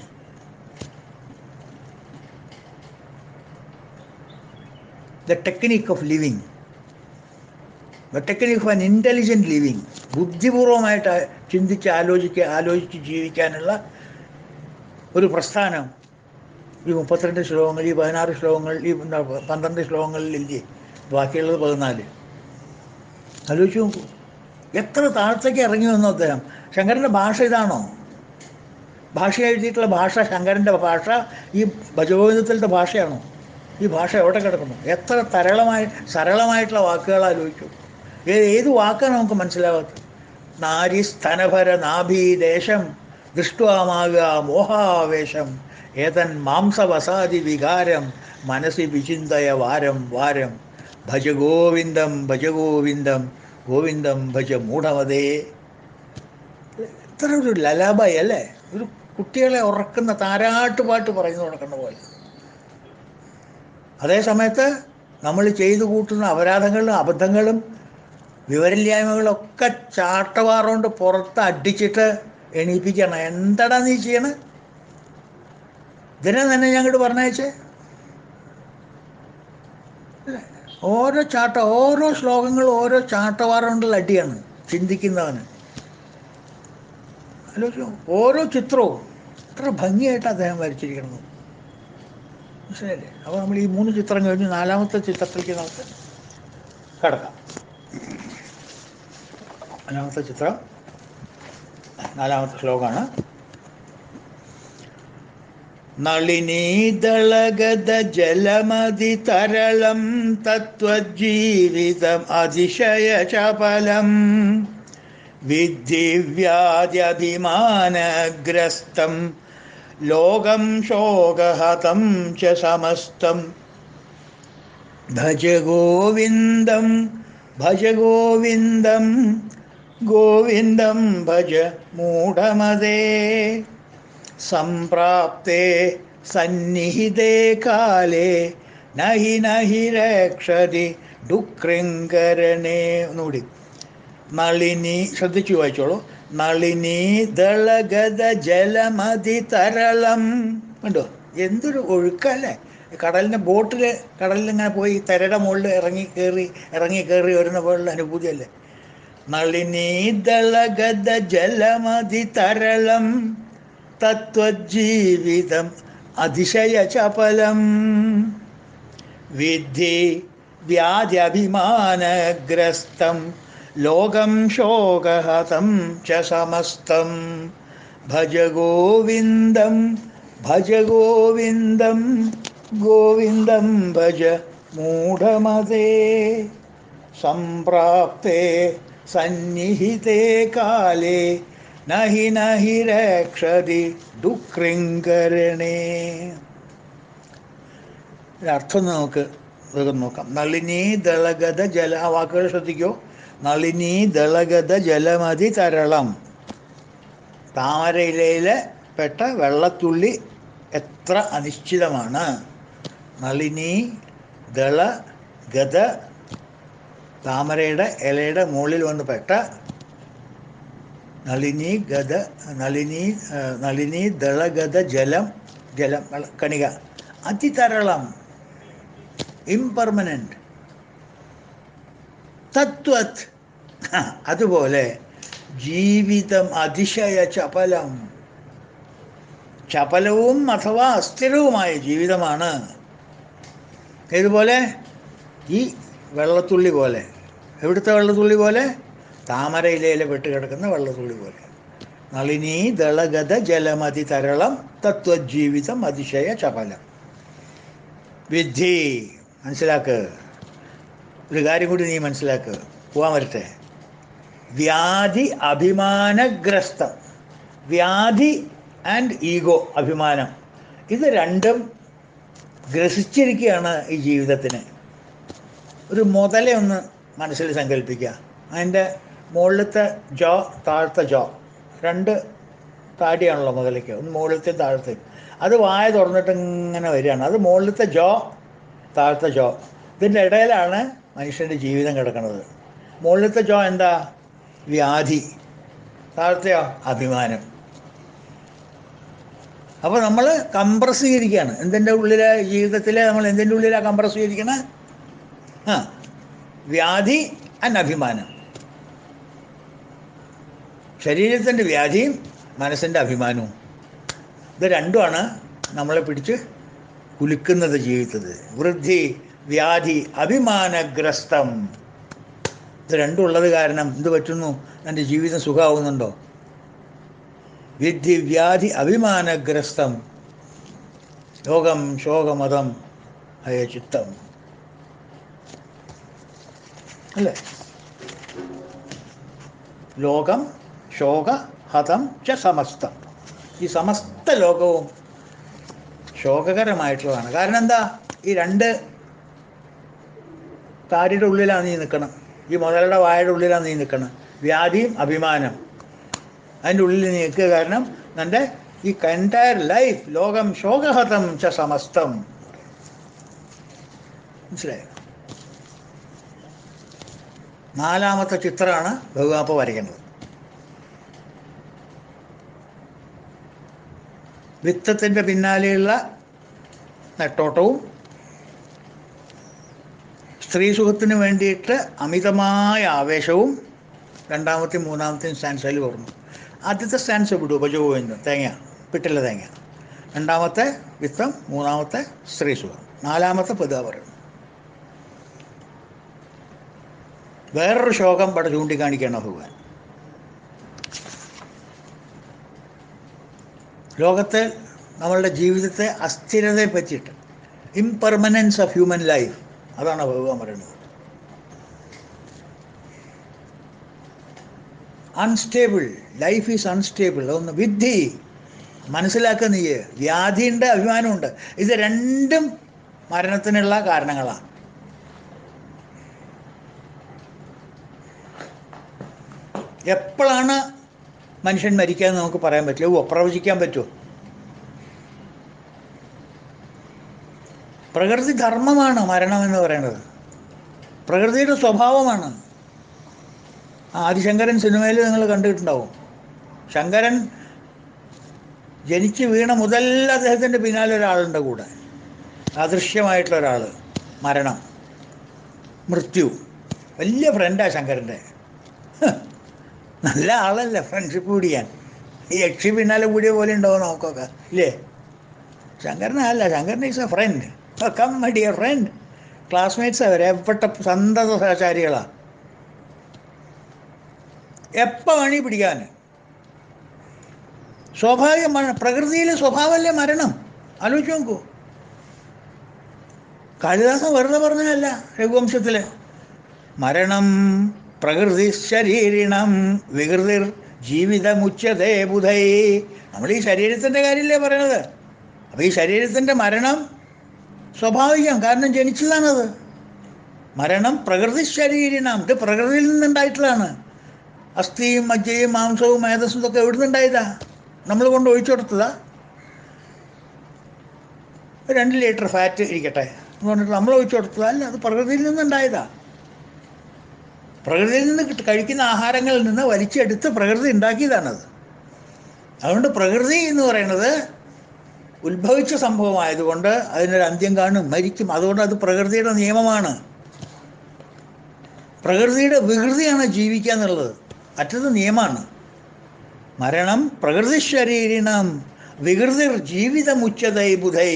the technique of living the technique of an intelligent living ബുദ്ധിപൂർവമായിട്ട് ചിന്തിച്ച് ആലോചിക്കുക ആലോചിച്ച് ജീവിക്കാനുള്ള ഒരു പ്രസ്ഥാനം ഈ മുപ്പത്തിരണ്ട് ശ്ലോകങ്ങൾ ഈ പതിനാറ് ശ്ലോകങ്ങൾ ഈ എന്താ പന്ത്രണ്ട് ശ്ലോകങ്ങളിലില്ലേ ബാക്കിയുള്ളത് പതിനാല് ആലോചിച്ച് നോക്കൂ എത്ര താഴത്തേക്ക് ഇറങ്ങി വന്നു അദ്ദേഹം ശങ്കരൻ്റെ ഭാഷ ഇതാണോ ഭാഷ എഴുതിയിട്ടുള്ള ഭാഷ ശങ്കരൻ്റെ ഭാഷ ഈ ഭജഗോവിന്ദത്തിലത്തെ ഭാഷയാണോ ഈ ഭാഷ എവിടെ കിടക്കുന്നു എത്ര തരളമായി സരളമായിട്ടുള്ള വാക്കുകൾ ആലോചിച്ചു ഏ- ഏത് വാക്കാണ് നമുക്ക് മനസ്സിലാവാത്തത് നാരി സ്തനഭര നാഭീദേശം ദൃഷ്ടുവാമാകുക മോഹാവേശം ഏതൻ മാംസവസാദി വികാരം മനസ്സി വിചിന്തയ വാരം വാരം ഭജ ഗോവിന്ദം ഭജ ഗോവിന്ദം ഗോവിന്ദം ഭജ മൂഢമതേ ഇത്ര ഒരു ലലാബായി അല്ലേ ഒരു കുട്ടികളെ ഉറക്കുന്ന താരാട്ടുപാട്ട് പറയുന്നു നടക്കുന്ന പോലെ അതേ സമയത്ത് നമ്മൾ ചെയ്തു കൂട്ടുന്ന അപരാധങ്ങളും അബദ്ധങ്ങളും വിവരമില്ലായ്മകളൊക്കെ ചാട്ടവാറുകൊണ്ട് പുറത്ത് അടിച്ചിട്ട് എണീപ്പിക്കണം എന്താടാ നീ ചെയ്യണ ഇതിനെ തന്നെ ഞങ്ങോട്ട് പറഞ്ഞയച്ചേ അല്ലേ? ഓരോ ചാട്ട ഓരോ ശ്ലോകങ്ങളും ഓരോ ചാട്ടവാറുകൊണ്ടുള്ള അടിയാണ് ചിന്തിക്കുന്നവന് ആലോചിച്ചു ഓരോ ചിത്രവും എത്ര ഭംഗിയായിട്ട് അദ്ദേഹം വരച്ചിരിക്കുന്നത് മനസ്സിലായില്ലേ അപ്പോൾ നമ്മൾ ഈ മൂന്ന് ചിത്രം കഴിഞ്ഞ് നാലാമത്തെ ചിത്രത്തിലേക്ക് നമുക്ക് കടക്കാം നാലാമത്തെ ചിത്രം നാലാമത്തെ ശ്ലോകമാണ് നളിനീദളഗത ജലമതി തരളം തത്വജീവിതം അതിശയ ചപലം വിദ്ധിവ്യാധ്യഭിമാനഗ്രസ്തം ലോകം ശോകഹതം ച സമസ്തം ഭജ ഗോവിന്ദം ഭജ ഗോവിന്ദം ഗോവിന്ദം ഭജ മൂഢമതേ സംപ്രാപ്തേ സന്നിഹിതേ കാലേ നഹി നഹി രക്ഷതി ഡുക്രിങ്കരണേ ഒന്നുകൂടി നളിനി ശ്രദ്ധിച്ചു വായിച്ചോളൂ നളിനി ദളഗത ജലമതി തരളം കണ്ടോ എന്തൊരു ഒഴുക്കല്ലേ കടലിൻ്റെ ബോട്ടിൽ കടലിൽ ഇങ്ങനെ പോയി തിരയുടെ മുകളിൽ ഇറങ്ങി കയറി ഇറങ്ങി കയറി വരുന്ന പോലുള്ള അനുഭൂതിയല്ലേ നളിനി ദളഗത ജലമതി തരളം തത്വജീവിതം അതിശയ ചപലം വിദ്ധി വ്യാധ്യഭിമാനഗ്രസ്തം ലോകം ശോകഹതം ച സമസ്തം ഭജ ഗോവിന്ദം ഭജ ഗോവിന്ദം ഗോവിന്ദം ഭജ മൂഢമതേ സംപ്രാപ്തേ സന്നിഹിതേ കാലേ നഹി നഹി രക്ഷതി ഡുക്രിങ്കരണേ അർത്ഥം നമുക്ക് വേഗം നോക്കാം നളിനി ദളഗത ജല ആ വാക്കുകൾ ശ്രദ്ധിക്കൂ നളിനി ദളഗത ജലമതി തരളം താമരയിലയിലെ പെട്ട വെള്ളത്തുള്ളി എത്ര അനിശ്ചിതമാണ് നളിനി ദള ഗത താമരയുടെ ഇലയുടെ മുകളിൽ വന്ന് പെട്ട നളിനി ഗത നളിനി ആ, നളിനി ദളഗത ജലം ജലം വെള്ള- കണിക അതിതരളം ഇംപെർമനൻ്റ് തത്വത് ഹ, അതുപോലെ ജീവിതം അതിശയ ചപലം ചപലവും അഥവാ അസ്ഥിരവുമായ ജീവിതമാണ് ഏതുപോലെ ഈ വെള്ളത്തുള്ളി പോലെ എവിടുത്തെ വെള്ളത്തുള്ളി പോലെ താമരയിലയിലെ പെട്ട് കിടക്കുന്ന വെള്ളത്തുള്ളി പോലെ നളിനി ദളഗത ജലമതി തരളം തത്വജീവിതം അതിശയ ചപലം വിദ്ധി മനസ്സിലാക്ക് ഒരു കാര്യം കൂടി നീ മനസ്സിലാക്ക് പോവാൻ വരട്ടെ വ്യാധി അഭിമാനഗ്രസ്തം വ്യാധി ആൻഡ് ഈഗോ അഭിമാനം ഇത് രണ്ടും ഗ്രസിച്ചിരിക്കുകയാണ് ഈ ജീവിതത്തിന് ഒരു മുതലെ ഒന്ന് മനസ്സിൽ സങ്കല്പിക്കുക അതിൻ്റെ മുകളിലത്തെ ജോ താഴത്തെ ജോ രണ്ട് താടിയാണല്ലോ മുതലേക്ക് ഒന്ന് മുകളിലത്തെയും താഴത്തെയും അത് വായ തുറന്നിട്ട് ഇങ്ങനെ വരികയാണ് അത് മുകളിലത്തെ ജോ താഴത്തെ ജോ ഇതിൻ്റെ ഇടയിലാണ് മനുഷ്യൻ്റെ ജീവിതം കിടക്കുന്നത് മുകളിലത്തെ ജോ എന്താ വ്യാധി താഴത്തെയോ അഭിമാനം അപ്പോൾ നമ്മൾ കംപ്രസ് ചെയ്തിരിക്കുകയാണ് എന്തിൻ്റെ ഉള്ളിലെ ജീവിതത്തിൽ നമ്മൾ എന്തിൻ്റെ ഉള്ളിലാണ് കംപ്രസ് ചെയ്തിരിക്കണത് ആ വ്യാധി ആൻഡ് അഭിമാനം ശരീരത്തിൻ്റെ വ്യാധിയും മനസ്സിൻ്റെ അഭിമാനവും ഇത് രണ്ടുമാണ് നമ്മളെ പിടിച്ച് കുലുക്കുന്നത് ജീവിതത്തിൽ വൃദ്ധി വ്യാധി അഭിമാനഗ്രസ്തം ഇത് രണ്ടും ഉള്ളത് കാരണം എന്ത് പറ്റുന്നു എൻ്റെ ജീവിതം സുഖമാവുന്നുണ്ടോ വിദ്ധി വ്യാധി അഭിമാനഗ്രസ്തം യോഗം ശോകമതം അയ ചിത്തം അല്ലേ ലോകം ശോക ഹതം ച സമസ്തം ഈ സമസ്ത ലോകവും ശോകകരമായിട്ടുള്ളതാണ് കാരണം എന്താ ഈ രണ്ട് താടിയുടെ ഉള്ളിലാണ് നീ നിൽക്കണം ഈ മുതലയുടെ വായയുടെ ഉള്ളിലാണ് നീ നിൽക്കണം വ്യാധിയും അഭിമാനം അതിൻ്റെ ഉള്ളിൽ നീ നിൽക്കുക കാരണം നിൻ്റെ ഈ എൻറ്റയർ ലൈഫ് ലോകം ശോകഹതം ച സമസ്തം മനസ്സിലായോ നാലാമത്തെ ചിത്രമാണ് ബഹുവാപ്പ വരയ്ക്കുന്നത് വിത്തത്തിൻ്റെ പിന്നാലെയുള്ള നെട്ടോട്ടവും സ്ത്രീ സുഖത്തിന് വേണ്ടിയിട്ട് അമിതമായ ആവേശവും രണ്ടാമത്തെയും മൂന്നാമത്തെയും സ്റ്റാൻസയിൽ പറഞ്ഞു ആദ്യത്തെ സ്റ്റാൻസ് വിടൂ ഉപജോഗം തേങ്ങ പിട്ടില്ല തേങ്ങ രണ്ടാമത്തെ വിത്തം മൂന്നാമത്തെ സ്ത്രീ സുഖം നാലാമത്തെ പൊതുവ പറയുന്നു വേറൊരു ശോകം ഇവിടെ ചൂണ്ടിക്കാണിക്കുകയാണ് ഭഗവാൻ ലോകത്തെ നമ്മളുടെ ജീവിതത്തെ അസ്ഥിരതയെ പറ്റിയിട്ട് ഇംപെർമനൻസ് ഓഫ് ഹ്യൂമൻ ലൈഫ് അതാണ് ഭഗവാൻ പറയുന്നത് അൺസ്റ്റേബിൾ ലൈഫ് ഈസ് അൺസ്റ്റേബിൾ ഒന്ന് വിദ്ധി മനസ്സിലാക്കുക നീ വ്യാധിയുണ്ട് അഭിമാനമുണ്ട് ഇത് രണ്ടും മരണത്തിനുള്ള കാരണങ്ങളാണ് എപ്പോഴാണ് മനുഷ്യൻ മരിക്കുക എന്ന് നമുക്ക് പറയാൻ പറ്റില്ല ഓ പ്രവചിക്കാൻ പറ്റുമോ പ്രകൃതി ധർമ്മമാണ് മരണം എന്ന് പറയുന്നത് പ്രകൃതിയുടെ സ്വഭാവമാണ് ആദിശങ്കരൻ സിനിമയിൽ നിങ്ങൾ കണ്ടിട്ടുണ്ടാവും ശങ്കരൻ ജനിച്ച് വീണ മുതൽ അദ്ദേഹത്തിൻ്റെ പിന്നാലെ ഒരാളുണ്ട് കൂടെ അദൃശ്യമായിട്ടുള്ള ഒരാൾ മരണം മൃത്യു വലിയ ഫ്രണ്ടാണ് ശങ്കരൻ്റെ നല്ല ആളല്ലേ ഫ്രണ്ട്ഷിപ്പ് പിടിക്കാൻ ഈ യക്ഷി പിന്നാലെ കൂടിയ പോലെ ഉണ്ടാവും നമുക്കൊക്കെ ഇല്ലേ ശങ്കരനല്ല Shankaran is a friend cum my dear friend classmates അവർ എപ്പെട്ട സന്തത സഹചാരികളാണ് എപ്പോൾ വേണി പിടിക്കാൻ സ്വാഭാവികമാണ് പ്രകൃതിയിലെ സ്വഭാവമല്ലേ മരണം ആലോചിച്ച് നോക്കൂ കാളിദാസൻ വെറുതെ പറഞ്ഞതല്ല രഘുവംശത്തിൽ മരണം പ്രകൃതി ശരീരിണം വികൃതിർ ജീവിതമുച്ചതേ ബുധൈ നമ്മൾ ഈ ശരീരത്തിൻ്റെ കാര്യമല്ലേ പറയണത് അപ്പോൾ ഈ ശരീരത്തിൻ്റെ മരണം സ്വാഭാവികം കാരണം ജനിച്ചതാണത് മരണം പ്രകൃതി ശരീരിണം ഇത് പ്രകൃതിയിൽ നിന്നുണ്ടായിട്ടുള്ളതാണ് അസ്ഥിയും മജ്ജയും മാംസവും മേധസ്സും ഇതൊക്കെ എവിടെ നിന്നുണ്ടായതാ നമ്മൾ കൊണ്ട് ഒഴിച്ചു കൊടുത്തതാ രണ്ട് ലിറ്റർ ഫാറ്റ് ഇരിക്കട്ടെ എന്ന് പറഞ്ഞിട്ട് നമ്മൾ ഒഴിച്ചു കൊടുത്തതാ അല്ല അത് പ്രകൃതിയിൽ നിന്നുണ്ടായതാ പ്രകൃതിയിൽ നിന്ന് കിട്ട- കഴിക്കുന്ന ആഹാരങ്ങളിൽ നിന്ന് വലിച്ചെടുത്ത് പ്രകൃതി ഉണ്ടാക്കിയതാണത് അതുകൊണ്ട് പ്രകൃതി എന്ന് പറയുന്നത് ഉത്ഭവിച്ച സംഭവമായതുകൊണ്ട് അതിനൊരു അന്ത്യം കാണും മരിക്കും അതുകൊണ്ട് അത് പ്രകൃതിയുടെ നിയമമാണ് പ്രകൃതിയുടെ വികൃതിയാണ് ജീവിക്കുക എന്നുള്ളത് മറ്റത് നിയമമാണ് മരണം പ്രകൃതി ശരീരിണം വികൃതിർ ജീവിതമുച്ചതൈ ബുധൈ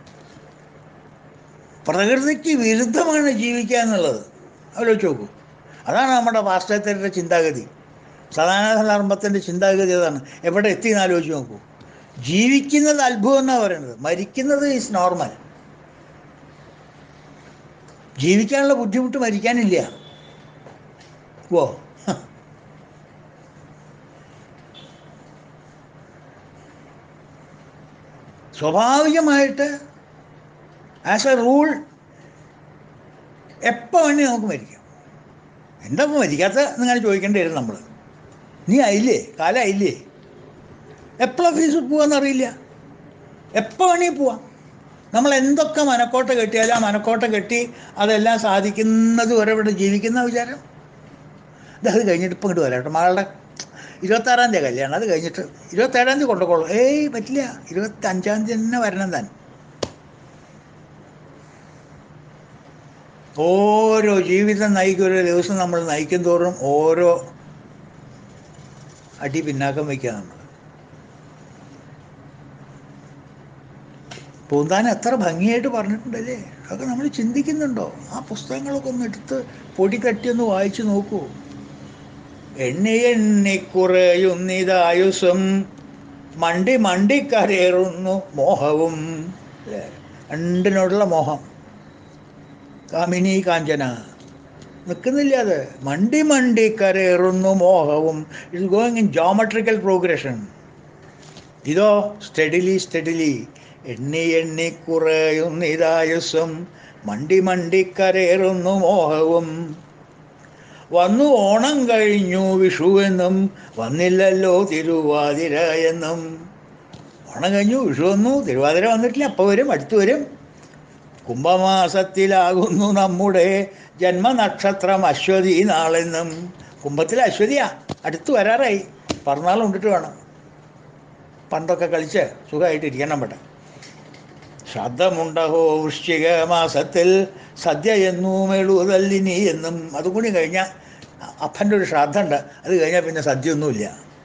പ്രകൃതിക്ക് വിരുദ്ധമാണ് ജീവിക്കുക എന്നുള്ളത് ആലോചിച്ച് നോക്കൂ അതാണ് നമ്മുടെ പാശ്ചാത്യരുടെ ചിന്താഗതി സദാനന്ദ ധർമ്മത്തിൻ്റെ ചിന്താഗതി അതാണ് എവിടെ എത്തി എന്ന് ആലോചിച്ച് നോക്കൂ ജീവിക്കുന്നത് അത്ഭുതം എന്നാണ് പറയുന്നത് മരിക്കുന്നത് ഈസ് നോർമൽ ജീവിക്കാനുള്ള ബുദ്ധിമുട്ട് മരിക്കാനില്ല ഓ സ്വാഭാവികമായിട്ട് ആസ് എ റൂൾ എപ്പോൾ വേണേ നമുക്ക് മരിക്കാം എന്താ ഇപ്പം മരിക്കാത്ത എന്നിങ്ങനെ ചോദിക്കേണ്ടി വരും നമ്മൾ നീ ആയില്ലേ കാലം ആയില്ലേ എപ്പോഴാണ് ഫീസ് പോവാന്നറിയില്ല എപ്പോൾ വേണേ പോവാം നമ്മൾ എന്തൊക്കെ മനക്കോട്ട കെട്ടിയാലും ആ മനക്കോട്ട കെട്ടി അതെല്ലാം സാധിക്കുന്നത് വരെ ഇവിടെ ജീവിക്കുന്ന വിചാരം ഇത് അത് കഴിഞ്ഞിട്ട് ഇപ്പം ഇങ്ങോട്ട് വരാം കേട്ടോ മകളുടെ ഇരുപത്താറാം തീയതി കല്യാണം അത് കഴിഞ്ഞിട്ട് ഇരുപത്തേഴാം തീയതി കൊണ്ടുപോകുള്ളൂ ഏയ് പറ്റില്ല ഇരുപത്തി അഞ്ചാം തീയതി തന്നെ വരണം താൻ ഓരോ ജീവിതം നയിക്കും ഓരോ ദിവസം നമ്മൾ നയിക്കും തോറും ഓരോ അടി പിന്നാക്കം വയ്ക്കുക നമ്മൾ പൂന്താൻ എത്ര ഭംഗിയായിട്ട് പറഞ്ഞിട്ടുണ്ടല്ലേ അതൊക്കെ നമ്മൾ ചിന്തിക്കുന്നുണ്ടോ ആ പുസ്തകങ്ങളൊക്കെ ഒന്ന് എടുത്ത് പൊടി തട്ടി ഒന്ന് വായിച്ചു നോക്കൂ എണ്ണി എണ്ണി കുറയുന്നിതായുസം മണ്ടി മണ്ടി കരയേറുന്നു മോഹവും അല്ലേ രണ്ടിനോടുള്ള മോഹം കാമിനി കാഞ്ചന നിൽക്കുന്നില്ല അത് മണ്ടി മണ്ടി കരയേറുന്നു മോഹവും it's going in geometrical progression ഇതോ സ്റ്റഡിലി സ്റ്റഡിലി എണ്ണി എണ്ണി കുറയുന്നിതായുസം മണ്ടി മണ്ടി കരയേറുന്നു മോഹവും വന്നു ഓണം കഴിഞ്ഞു വിഷു എന്നും വന്നില്ലല്ലോ തിരുവാതിര എന്നും ഓണം കഴിഞ്ഞു വിഷു വന്നു തിരുവാതിര വന്നിട്ടില്ല അപ്പോൾ വരും അടുത്ത് വരും കുംഭമാസത്തിലാകുന്നു നമ്മുടെ ജന്മനക്ഷത്രം അശ്വതി നാളെന്നും കുംഭത്തിൽ അശ്വതിയാ അടുത്ത് വരാറായി പറന്നാൾ കൊണ്ടിട്ട് വേണം പണ്ടൊക്കെ കളിച്ച് സുഖമായിട്ടിരിക്കണം പെട്ടെ ശ്രദ്ധമുണ്ടഹോ വൃശ്ചിക മാസത്തിൽ സദ്യ എന്നും എഴുതല്ലിനി എന്നും അതും കൂടി കഴിഞ്ഞാൽ അപ്പൻ്റെ ഒരു ശ്രാദ്ധ ഉണ്ട് അത് കഴിഞ്ഞാൽ പിന്നെ സദ്യയൊന്നുമില്ല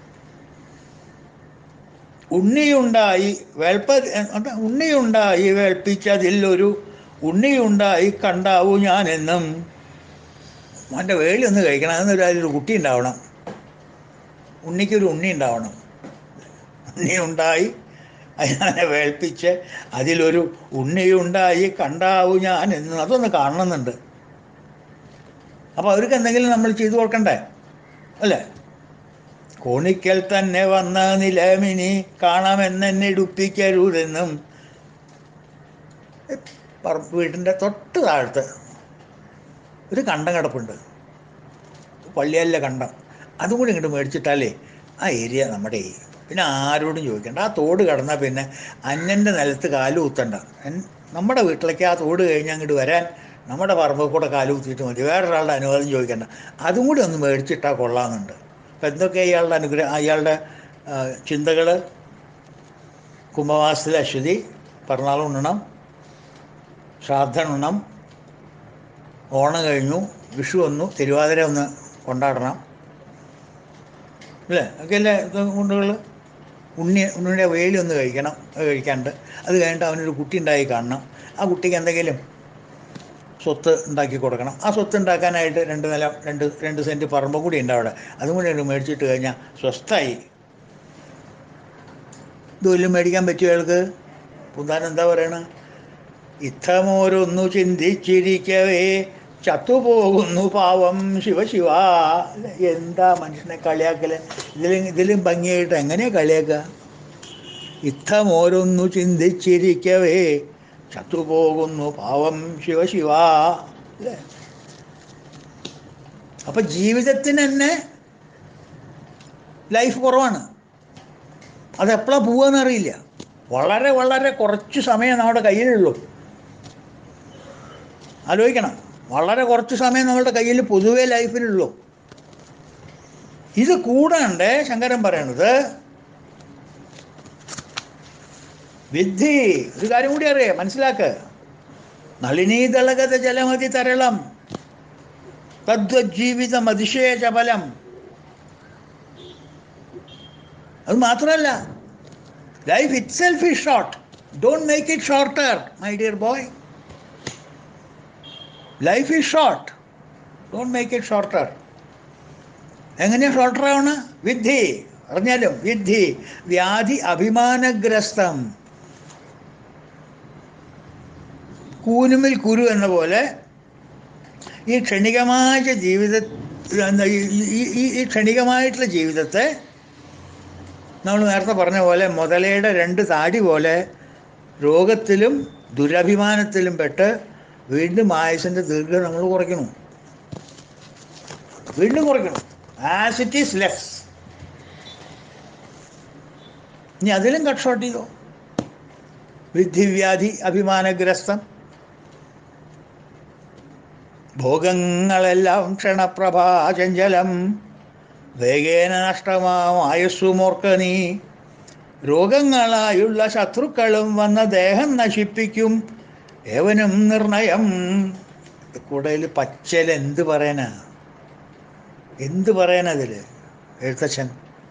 ഉണ്ണിയുണ്ടായി വേൾപ്പ എന്താ ഉണ്ണിയുണ്ടായി വേൾപ്പിച്ചതിലൊരു ഉണ്ണിയുണ്ടായി കണ്ടാവൂ ഞാനെന്നും അവൻ്റെ വേളി ഒന്ന് കഴിക്കണം എന്നൊരു അതിലൊരു കുട്ടി ഉണ്ടാവണം ഉണ്ണിക്കൊരു ഉണ്ണി ഉണ്ടാവണം ഉണ്ണി ഉണ്ടായി അതിനെ വേൾപ്പിച്ച് അതിലൊരു ഉണ്ണിയുണ്ടായി കണ്ടാവൂ ഞാൻ എന്ന് അതൊന്ന് കാണണമെന്നുണ്ട് അപ്പോൾ അവർക്ക് എന്തെങ്കിലും നമ്മൾ ചെയ്തു കൊടുക്കണ്ടേ അല്ലേ കോണിക്കൽ തന്നെ വന്ന നിലമിനി കാണാമെന്നെന്നെ ഇടുപ്പിക്കരുതെന്നും പറ- വീടിൻ്റെ തൊട്ട് താഴത്ത് ഒരു കണ്ടം കിടപ്പുണ്ട് പള്ളിയല്ല കണ്ടം അതും കൂടി ഇങ്ങോട്ട് മേടിച്ചിട്ടാലേ ആ ഏരിയ നമ്മുടെ ഈ പിന്നെ ആരോടും ചോദിക്കണ്ട ആ തോട് കടന്നാൽ പിന്നെ അന്യൻ്റെ നിലത്ത് കാല് കുത്തണ്ട എൻ- നമ്മുടെ വീട്ടിലേക്ക് ആ തോട് കഴിഞ്ഞ് അങ്ങോട്ട് വരാൻ നമ്മുടെ പറമ്പിൽ കൂടെ കാല് കുത്തിയിട്ട് മതി വേറൊരാളുടെ അനുവാദം ചോദിക്കണ്ട അതും കൂടി ഒന്ന് മേടിച്ചിട്ടാൽ കൊള്ളാമെന്നുണ്ട് അപ്പം എന്തൊക്കെ ഇയാളുടെ അനുഗ്രഹം അയാളുടെ ചിന്തകൾ കുംഭമാസത്തിലെ അശ്വതി പിറന്നാൾ ഉണ്ണണം ശ്രാദ്ധ ഉണ്ണണം ഓണം കഴിഞ്ഞു വിഷു വന്നു തിരുവാതിര ഒന്ന് കൊണ്ടാടണം അല്ലേ ഒക്കെയല്ലേ കൊണ്ടുകൾ ഉണ്ണി ഉണ്ണിയുടെ വേലി ഒന്ന് കഴിക്കണം അത് കഴിക്കാണ്ട് അത് കഴിഞ്ഞിട്ട് അവനൊരു കുട്ടി ഉണ്ടായി കാണണം ആ കുട്ടിക്ക് എന്തെങ്കിലും സ്വത്ത് ഉണ്ടാക്കി കൊടുക്കണം ആ സ്വത്ത് ഉണ്ടാക്കാനായിട്ട് രണ്ട് നില രണ്ട് രണ്ട് സെൻറ്റ് പറമ്പും കൂടി ഉണ്ട് അവിടെ അതും കൂടി അങ്ങട് മേടിച്ചിട്ട് കഴിഞ്ഞാൽ സ്വസ്ഥായി ഇതുവല്ലം മേടിക്കാൻ പറ്റിയ അയാൾക്ക് പുന്താൻ എന്താ പറയണ ഇത്തമോരൊന്നു ചിന്തിച്ചിരിക്കവേ ചത്തുപോകുന്നു പാവം ശിവ ശിവ എന്താ മനുഷ്യനെ കളിയാക്കല് ഇതിലും ഇതിലും ഭംഗിയായിട്ട് എങ്ങനെയാ കളിയാക്കുക ഇത്തമോരൊന്നു ചിന്തിച്ചിരിക്കവേ ചത്തുപോകുന്നു പാവം ശിവ ശിവ അല്ലേ അപ്പൊ ജീവിതത്തിന് തന്നെ ലൈഫ് കുറവാണ് അതെപ്പോഴാണ് പോവാന്ന് അറിയില്ല വളരെ വളരെ കുറച്ച് സമയം നമ്മുടെ കയ്യിലുള്ളൂ ആലോചിക്കണം വളരെ കുറച്ച് സമയം നമ്മുടെ കയ്യിൽ പൊതുവേ ലൈഫിലുള്ളൂ ഇത് കൂടാണ്ട് ശങ്കരൻ പറയണത് വിദ്ധി ഒരു കാര്യം കൂടി അറിയാം മനസ്സിലാക്ക് നളിനീതളഗത ജലമതി തരളം തദ്വജീവിതം അതിശയ ചപലം അത് മാത്രമല്ല life itself is short don't make it shorter my dear boy life is short don't make it shorter എങ്ങനെയാണ് ഷോർട്ടർ ആവണ വിദ്ധി അറിഞ്ഞാലും വിദ്ധി വ്യാധി അഭിമാനഗ്രസ്തം കൂനുമിൽ കുരു എന്ന പോലെ ഈ ക്ഷണികമായ ജീവിത എന്താ ഈ- ഈ- ഈ ഈ ക്ഷണികമായിട്ടുള്ള ജീവിതത്തെ നമ്മൾ നേരത്തെ പറഞ്ഞ പോലെ മുതലയുടെ രണ്ട് താടി പോലെ രോഗത്തിലും ദുരഭിമാനത്തിലും പെട്ട് വീണ്ടും ആയുസിൻ്റെ ദീർഘം നമ്മൾ കുറയ്ക്കണം വീണ്ടും കുറയ്ക്കണം ആസ് ഇറ്റ് ഈസ് ലെസ് ഇനി അതിലും കട്ട് ഷോട്ട് ചെയ്തോ വിദ്ധിവ്യാധി അഭിമാനഗ്രസ്തം ഭോഗങ്ങളെല്ലാം ക്ഷണപ്രഭാചഞ്ചലം വേഗേന നഷ്ടമാം ആയുസ്സുമോർക്ക നീ രോഗങ്ങളായുള്ള ശത്രുക്കളും വന്ന ദേഹം നശിപ്പിക്കും ഏവനും നിർണയം കൂടയിൽ പച്ചൽ എന്ത് പറയാനാ എന്ത് പറയാനതിൽ എഴുത്തച്ഛൻ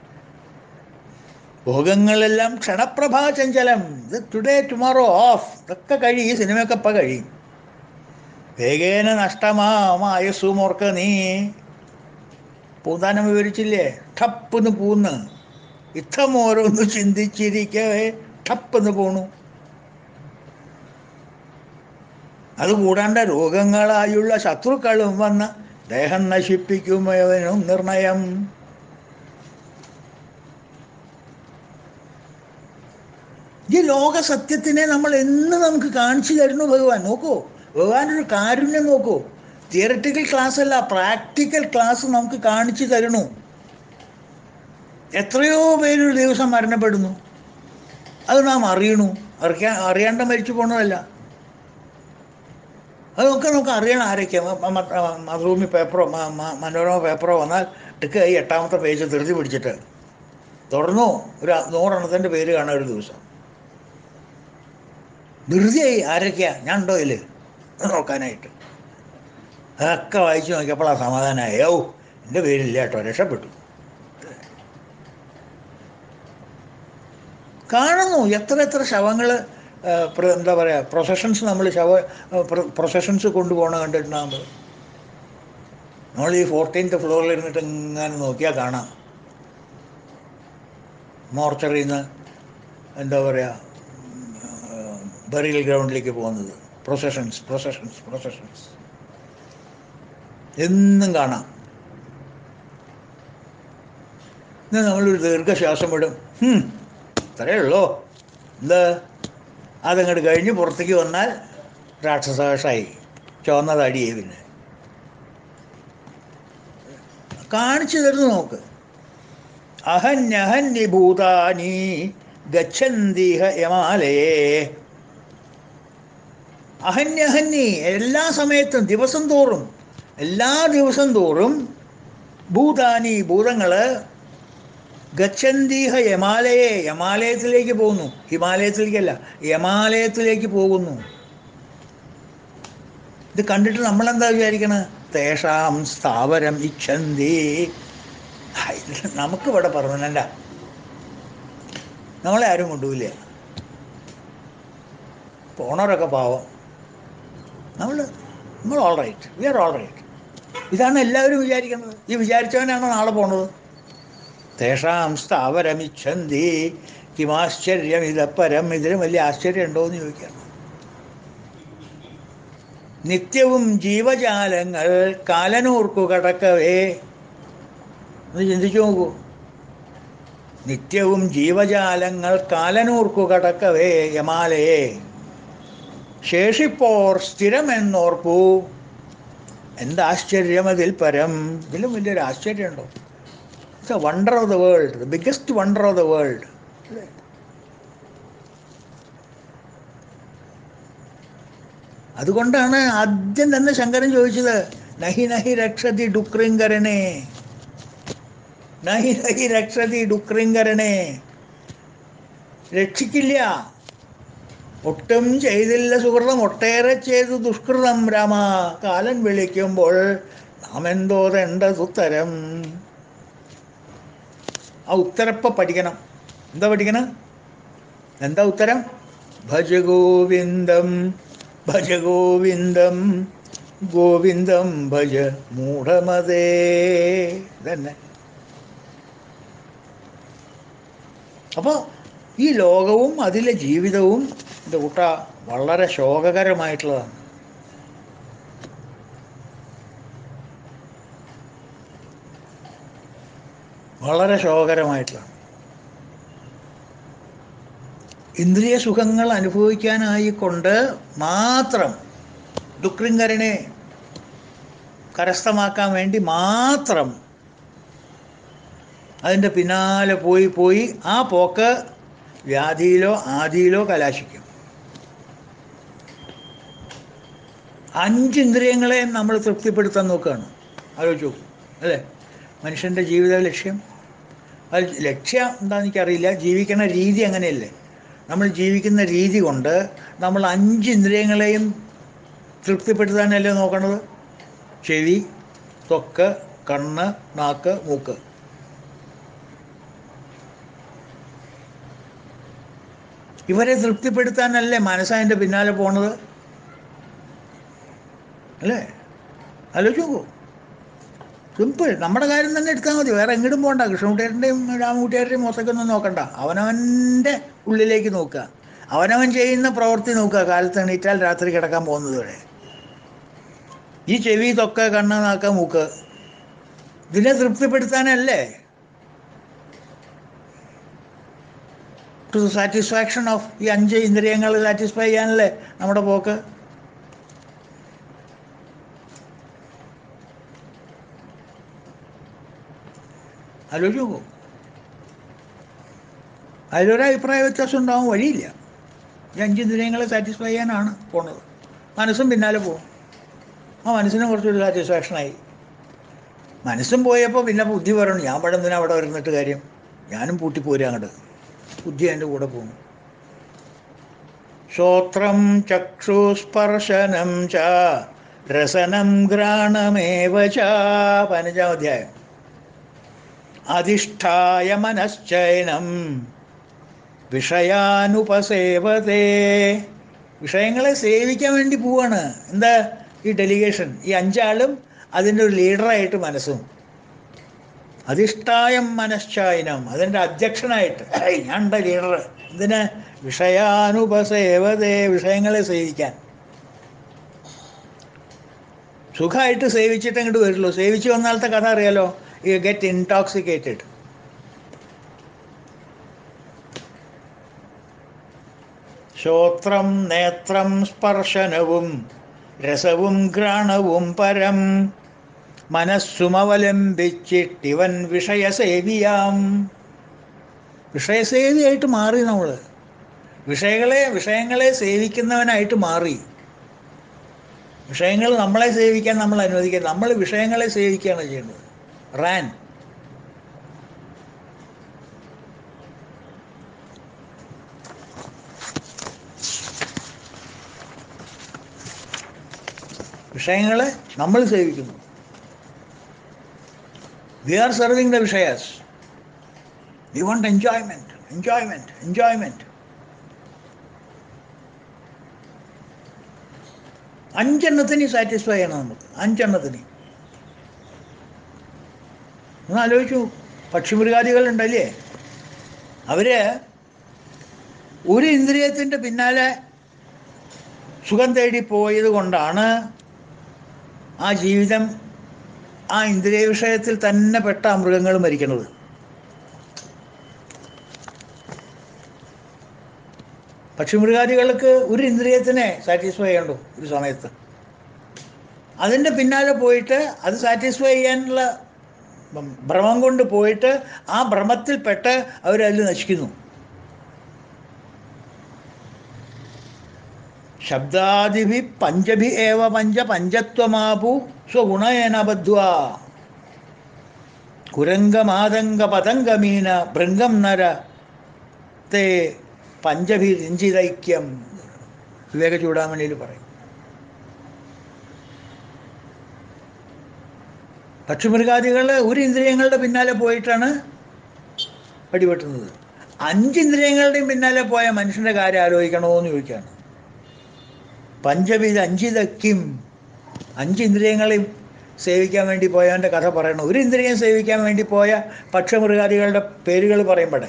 ഭോഗങ്ങളെല്ലാം ക്ഷണപ്രഭാചഞ്ചലം ഇത് ടുഡേ ടുമോറോ ഓഫ് ഇതൊക്കെ കഴിയും ഈ സിനിമയൊക്കെ ഇപ്പം കഴിയും വേഗേന നഷ്ടമായസുമോർക്ക നീ പൂന്താനം വിവരിച്ചില്ലേ ടപ്പെന്ന് പൂന്ന് ഇത്തം ഓരോന്ന് ചിന്തിച്ചിരിക്കവേ ടപ്പെന്ന് പോണു അത് കൂടാണ്ട് രോഗങ്ങളായുള്ള ശത്രുക്കളും വന്ന് ദേഹം നശിപ്പിക്കുമവനും നിർണയം ഈ ലോക സത്യത്തിനെ നമ്മൾ എന്ന് നമുക്ക് കാണിച്ചു തരുന്നു ഭഗവാൻ നോക്കൂ ഭഗവാനൊരു കാരുണ്യം നോക്കൂ തിയററ്റിക്കൽ ക്ലാസ് അല്ല പ്രാക്ടിക്കൽ ക്ലാസ് നമുക്ക് കാണിച്ചു തരണു എത്രയോ പേരൊരു ദിവസം മരണപ്പെടുന്നു അത് നാം അറിയണു അറിയാൻ അറിയാണ്ട് മരിച്ചു പോണതല്ല അതൊക്കെ നമുക്ക് അറിയണം ആരൊക്കെ മധുഭൂമി പേപ്പറോ മനോരമ പേപ്പറോ വന്നാൽ ടിക്ക് ഈ എട്ടാമത്തെ പേജ് ധൃതി പിടിച്ചിട്ട് തുറന്നു ഒരു നൂറെണ്ണത്തിൻ്റെ പേര് കാണാം ഒരു ദിവസം ധൃതിയായി ആരൊക്കെയാ ഞാൻ ഉണ്ടോ ഇതിൽ നോക്കാനായിട്ട് അതൊക്കെ വായിച്ചു നോക്കിയപ്പോഴാ സമാധാനമായി ഓ എൻ്റെ പേരില്ല കേട്ടോ രക്ഷപ്പെട്ടു കാണുന്നു എത്ര എത്ര ശവങ്ങൾ എന്താ പറയുക പ്രൊസഷൻസ് നമ്മൾ ശവ പ്രൊസഷൻസ് കൊണ്ടുപോകണ കണ്ടിട്ടുണ്ടാകുമ്പോൾ നമ്മൾ ഈ ഫോർട്ടീൻത്ത് ഫ്ലോറിൽ ഇരുന്നിട്ട് ഇങ്ങനെ നോക്കിയാൽ കാണാം മോർച്ചറിയിൽ നിന്ന് എന്താ പറയുക ബറിയൽ ഗ്രൗണ്ടിലേക്ക് പോകുന്നത് പ്രൊസഷൻസ് പ്രൊസഷൻസ് പ്രൊസഷൻസ് എന്നും കാണാം ഇന്ന് നമ്മളൊരു ദീർഘശ്വാസം വിടും അത്രയേ ഉള്ളൂ എന്ത് അതങ്ങോട്ട് കഴിഞ്ഞ് പുറത്തേക്ക് വന്നാൽ രാക്ഷസവേഷമായി ചുവന്ന തടിയായി പിന്നെ കാണിച്ചു തരുന്നു നോക്ക് അഹന്യഹന്യഭൂതാനി ഗച്ഛന്തീഹ യമാലയേ അഹന്യഹന്യ എല്ലാ സമയത്തും ദിവസം തോറും എല്ലാ ദിവസം തോറും ഭൂതാനി ഭൂതങ്ങൾ ഗച്ഛന്തീഹ യമാലയെ യമാലയത്തിലേക്ക് പോകുന്നു ഹിമാലയത്തിലേക്കല്ല യമാലയത്തിലേക്ക് പോകുന്നു ഇത് കണ്ടിട്ട് നമ്മളെന്താ വിചാരിക്കണത് തേഷാം സ്ഥാവരം ഇച്ഛന്തി നമുക്ക് ഇവിടെ പെർമനൻ്റ നമ്മളെ ആരും കൊണ്ടുപോയില്ല പോണവരൊക്കെ പാവം നമ്മൾ നമ്മൾ all right we are all right ഇതാണ് എല്ലാവരും വിചാരിക്കുന്നത് ഈ വിചാരിച്ചവനാണ് നാളെ പോണത് തേഷാം സ്ഥാവരമിച്ഛന്തി കിമാശ്ചര്യം ഇതപ്പരം ഇതിലും വലിയ ആശ്ചര്യം ഉണ്ടോ എന്ന് ചോദിക്കുകയാണ് നിത്യവും ജീവജാലങ്ങൾ കാലനൂർക്കു കടക്കവേ ഒന്ന് ചിന്തിച്ചു നോക്കൂ നിത്യവും ജീവജാലങ്ങൾ കാലനൂർക്കു കടക്കവേ യമാലയെ ശേഷിപ്പോർ സ്ഥിരമെന്നോർപ്പു എന്താശ്ചര്യം അതിൽ പരം ഇതിലും വലിയൊരു ആശ്ചര്യമുണ്ടോ it's a wonder of the world the biggest wonder of the world അതുകൊണ്ടാണ് ആദ്യം തന്നെ ശങ്കരൻ ചോദിച്ചത് നഹി നഹി രക്ഷതി ഡുക്രിങ്കരനെ നഹി നഹി രക്ഷതി ഡുക്രിങ്കരനെ രക്ഷിക്കില്ല ഒട്ടും ചെയ്തില്ല സുഹൃതം ഒട്ടേറെ ചെയ്തു ദുഷ്കൃതം രാമ കാലൻ വിളിക്കുമ്പോൾ നാം എന്തോതെണ്ടത് ഉത്തരം ആ ഉത്തരപ്പ പഠിക്കണം എന്താ പഠിക്കണം എന്താ ഉത്തരം ഭജ ഗോവിന്ദം ഭജ ഗോവിന്ദം ഗോവിന്ദം ഭജ മൂഢമതേ തന്നെ അപ്പോൾ ഈ ലോകവും അതിലെ ജീവിതവും എൻ്റെ കൂട്ട വളരെ ശോകകരമായിട്ടുള്ളതാണ് വളരെ ശോകകരമായിട്ടുള്ളതാണ് ഇന്ദ്രിയ സുഖങ്ങൾ അനുഭവിക്കാനായി കൊണ്ട് മാത്രം ദുഃഖിങ്കരനെ കരസ്ഥമാക്കാൻ വേണ്ടി മാത്രം അതിൻ്റെ പിന്നാലെ പോയി പോയി ആ പോക്ക് വ്യാധിയിലോ ആദിയിലോ കലാശിക്കും അഞ്ച് ഇന്ദ്രിയങ്ങളെയും നമ്മൾ തൃപ്തിപ്പെടുത്താൻ നോക്കുകയാണ് ആലോചിച്ചു അല്ലേ മനുഷ്യൻ്റെ ജീവിത ലക്ഷ്യം അത് ലക്ഷ്യം എന്താണെന്ന് എനിക്കറിയില്ല ജീവിക്കുന്ന രീതി അങ്ങനെയല്ലേ നമ്മൾ ജീവിക്കുന്ന രീതി കൊണ്ട് നമ്മൾ അഞ്ച് ഇന്ദ്രിയങ്ങളെയും തൃപ്തിപ്പെടുത്താനല്ലേ നോക്കണത് ചെവി ത്വക്ക് കണ്ണ് നാക്ക് മൂക്ക് ഇവരെ തൃപ്തിപ്പെടുത്താനല്ലേ മനസ്സതിൻ്റെ പിന്നാലെ പോണത് അല്ലേ ആലോചിച്ച് നോക്കൂ സിമ്പിൾ നമ്മുടെ കാര്യം തന്നെ എടുത്താൽ മതി വേറെ എങ്ങോട്ടും പോകണ്ട കൃഷ്ണകുട്ടിയാരുടെയും രാമകുട്ടിയാരുടെയും മോശക്കൊന്നും നോക്കണ്ട അവനവൻ്റെ ഉള്ളിലേക്ക് നോക്കുക അവനവൻ ചെയ്യുന്ന പ്രവൃത്തി നോക്കുക കാലത്ത് എണീറ്റാൽ രാത്രി കിടക്കാൻ പോകുന്നത് വരെ ഈ ചെവി തൊക്ക കണ്ണ് നാക്ക മൂക്ക് ഇതിനെ തൃപ്തിപ്പെടുത്താനല്ലേ ടു സാറ്റിസ്ഫാക്ഷൻ ഓഫ് ഈ അഞ്ച് ഇന്ദ്രിയങ്ങൾ സാറ്റിസ്ഫൈ ചെയ്യാനല്ലേ നമ്മുടെ പോക്ക് ആലോചിച്ച് നോക്കൂ അതിലൊരു അഭിപ്രായ വ്യത്യാസം ഉണ്ടാവാൻ വഴിയില്ല ഈ അഞ്ച് ഇന്ദ്രിയങ്ങളെ സാറ്റിസ്ഫൈ ചെയ്യാനാണ് പോണത് മനസ്സും പിന്നാലെ പോകും ആ മനസ്സിന് കുറച്ചൊരു സാറ്റിസ്ഫാക്ഷനായി മനസ്സും പോയപ്പോൾ പിന്നെ ബുദ്ധി പറയണം ഞാൻ ഇവിടെ എന്തിനാ അവിടെ വരുന്നിട്ട് കാര്യം ഞാനും പൂട്ടിപ്പോരുക അങ്ങോട്ട് ബുദ്ധി എൻ്റെ കൂടെ പോകും ശ്രോത്രം ചക്ഷുസ്പർശനം ച രസനം ഘ്രാണമേവ ച പതിനഞ്ചാം അധ്യായം അധിഷ്ഠായ മനശ്ചയനം വിഷയാനുപസേവതേ വിഷയങ്ങളെ സേവിക്കാൻ വേണ്ടി പോവാണ് എന്താ ഈ ഡെലിഗേഷൻ ഈ അഞ്ചാളും അതിൻ്റെ ഒരു ലീഡറായിട്ട് മനസ്സും അധിഷ്ഠായം മനശ്ചായനം അതിൻ്റെ അധ്യക്ഷനായിട്ട് ഏയ് ഞാൻ ഉണ്ട് ലീഡർ ഇതിന് വിഷയാനുപസേവതേ വിഷയങ്ങളെ സേവിക്കാൻ സുഖമായിട്ട് സേവിച്ചിട്ട് അങ്ങോട്ട് വരുള്ളൂ സേവിച്ച് വന്നാലത്തെ കഥ അറിയാലോ യു ഗെറ്റ് ഇൻടോക്സിക്കേറ്റഡ് ശ്രോത്രം നേത്രം സ്പർശനവും രസവും ഘ്രാണവും പരം മനസ്സുമവലംബിച്ചിട്ടിവൻ വിഷയസേവിയാം വിഷയസേവിയായിട്ട് മാറി നമ്മൾ വിഷയങ്ങളെ വിഷയങ്ങളെ സേവിക്കുന്നവനായിട്ട് മാറി വിഷയങ്ങൾ നമ്മളെ സേവിക്കാൻ നമ്മൾ അനുവദിക്കുക നമ്മൾ വിഷയങ്ങളെ സേവിക്കുകയാണ് ചെയ്യുന്നത് റാൻ വിഷയങ്ങളെ നമ്മൾ സേവിക്കുന്നു വി ആർ സെർവിങ് ദ വിഷയാസ് we want enjoyment enjoyment enjoyment അഞ്ചെണ്ണത്തിന് സാറ്റിസ്ഫൈ ചെയ്യണം നമുക്ക് അഞ്ചെണ്ണത്തിന് ഒന്ന് ആലോചിച്ചു പക്ഷിമൃഗാദികളുണ്ടല്ലേ അവര് ഒരു ഇന്ദ്രിയത്തിൻ്റെ പിന്നാലെ സുഖം തേടി പോയത് കൊണ്ടാണ് ആ ജീവിതം ആ ഇന്ദ്രിയ വിഷയത്തിൽ തന്നെ പെട്ട ആ മൃഗങ്ങൾ മരിക്കുന്നത് പക്ഷിമൃഗാദികൾക്ക് ഒരു ഇന്ദ്രിയത്തിനെ സാറ്റിസ്ഫൈ ചെയ്യണ്ടു ഒരു സമയത്ത് അതിൻ്റെ പിന്നാലെ പോയിട്ട് അത് സാറ്റിസ്ഫൈ ചെയ്യാനുള്ള ഭ്രമം കൊണ്ട് പോയിട്ട് ആ ഭ്രമത്തിൽപ്പെട്ട് അവരതിൽ നശിക്കുന്നു ശബ്ദാദിഭി പഞ്ചഭി ഏവ പഞ്ച പഞ്ചത്വമാപു സ്വഗുണേന ബദ്ധ്വ കുരംഗമാതംഗ പതംഗമീന ഭൃംഗം നര തേ പഞ്ചഭി രഞ്ജിതൈക്യം വിവേക ചൂടാമണിയിൽ പറയും പക്ഷിമൃഗാദികൾ ഒരു ഇന്ദ്രിയങ്ങളുടെ പിന്നാലെ പോയിട്ടാണ് അടിപെട്ടുന്നത് അഞ്ച് ഇന്ദ്രിയങ്ങളുടെയും പിന്നാലെ പോയ മനുഷ്യൻ്റെ കാര്യം ആലോചിക്കണമോ എന്ന് ചോദിക്കുകയാണ് പഞ്ചവിധ അഞ്ചിതക്കും അഞ്ച് ഇന്ദ്രിയങ്ങളെയും സേവിക്കാൻ വേണ്ടി പോയവൻ്റെ കഥ പറയണം ഒരു ഇന്ദ്രിയം സേവിക്കാൻ വേണ്ടി പോയ പക്ഷമൃഗാദികളുടെ പേരുകൾ പറയുമ്പോഴേ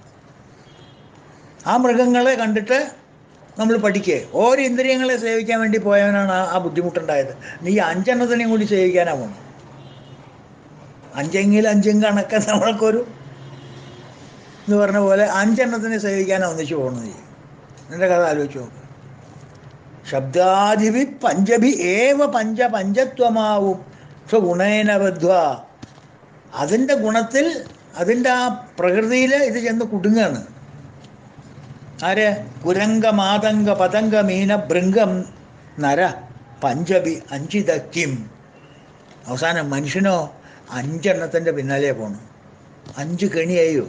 ആ മൃഗങ്ങളെ കണ്ടിട്ട് നമ്മൾ പഠിക്കേ ഓരോ ഇന്ദ്രിയങ്ങളെ സേവിക്കാൻ വേണ്ടി പോയവനാണ് ആ- ആ ബുദ്ധിമുട്ടുണ്ടായത് നീ അഞ്ചെണ്ണത്തിനെയും കൂടി സേവിക്കാനാ പോണം അഞ്ചെങ്കിൽ അഞ്ചും കണക്ക് നമ്മൾക്കൊരു എന്ന് പറഞ്ഞ പോലെ അഞ്ചെണ്ണത്തിനെ സേവിക്കാനാണ് ഒന്നിച്ചു പോകുന്നത് എൻ്റെ കഥ ആലോചിച്ച് നോക്ക് ശബ്ദാദിവി പഞ്ചഭി ഏവ പഞ്ച പഞ്ചത്വമാവും സ്വഗുണേനബദ്ധ്വ അതിൻ്റെ ഗുണത്തിൽ അതിൻ്റെ ആ പ്രകൃതിയിൽ ഇത് ചെന്ന് കുടുങ്ങാണ് ആര് കുരങ്ക മാതങ്ക പതങ്ക മീന ഭൃംഗം നര പഞ്ചഭി അഞ്ചിതക്കിം അവസാനം മനുഷ്യനോ അഞ്ചെണ്ണത്തിൻ്റെ പിന്നാലെ പോണം അഞ്ച് കെണിയായോ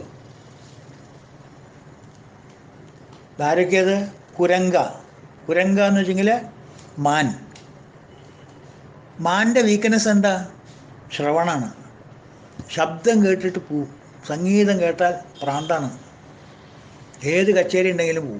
ആരൊക്കെയത് കുരങ്ക കുരങ്ക എന്ന് വെച്ചെങ്കിൽ മാൻ മാൻ്റെ വീക്ക്നെസ് എന്താ ശ്രവണാണ് ശബ്ദം കേട്ടിട്ട് പോവും സംഗീതം കേട്ടാൽ പ്രാന്താണ് ഏത് കച്ചേരി ഉണ്ടെങ്കിലും പോവും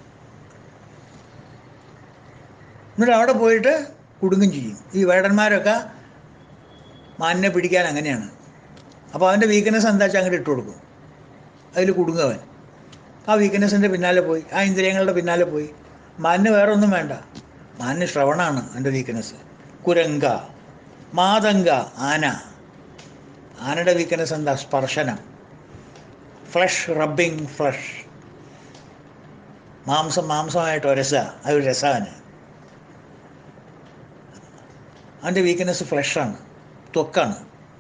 എന്നിട്ട് അവിടെ പോയിട്ട് കുടുങ്ങും ചെയ്യും ഈ വേടന്മാരൊക്കെ മാനിനെ പിടിക്കാൻ അങ്ങനെയാണ് അപ്പോൾ അവൻ്റെ വീക്ക്നെസ് എന്താ വെച്ചാൽ അങ്ങോട്ട് ഇട്ട് കൊടുക്കും അതിൽ കുടുങ്ങവൻ ആ വീക്ക്നെസ്സിൻ്റെ പിന്നാലെ പോയി ആ ഇന്ദ്രിയങ്ങളുടെ പിന്നാലെ പോയി മാനിന് വേറെ ഒന്നും വേണ്ട മാനിന് ശ്രവണമാണ് എൻ്റെ വീക്ക്നെസ് കുരങ്ക മാതങ്ക ആന ആനയുടെ വീക്ക്നെസ് എന്താ സ്പർശനം ഫ്ലഷ് റബ്ബിങ് ഫ്ലഷ് മാംസം മാംസമായിട്ട് ഒരസ അത് ഒരു രസമാണ് അവൻ്റെ വീക്ക്നെസ് ഫ്ലഷാണ് ത്വക്കാണ്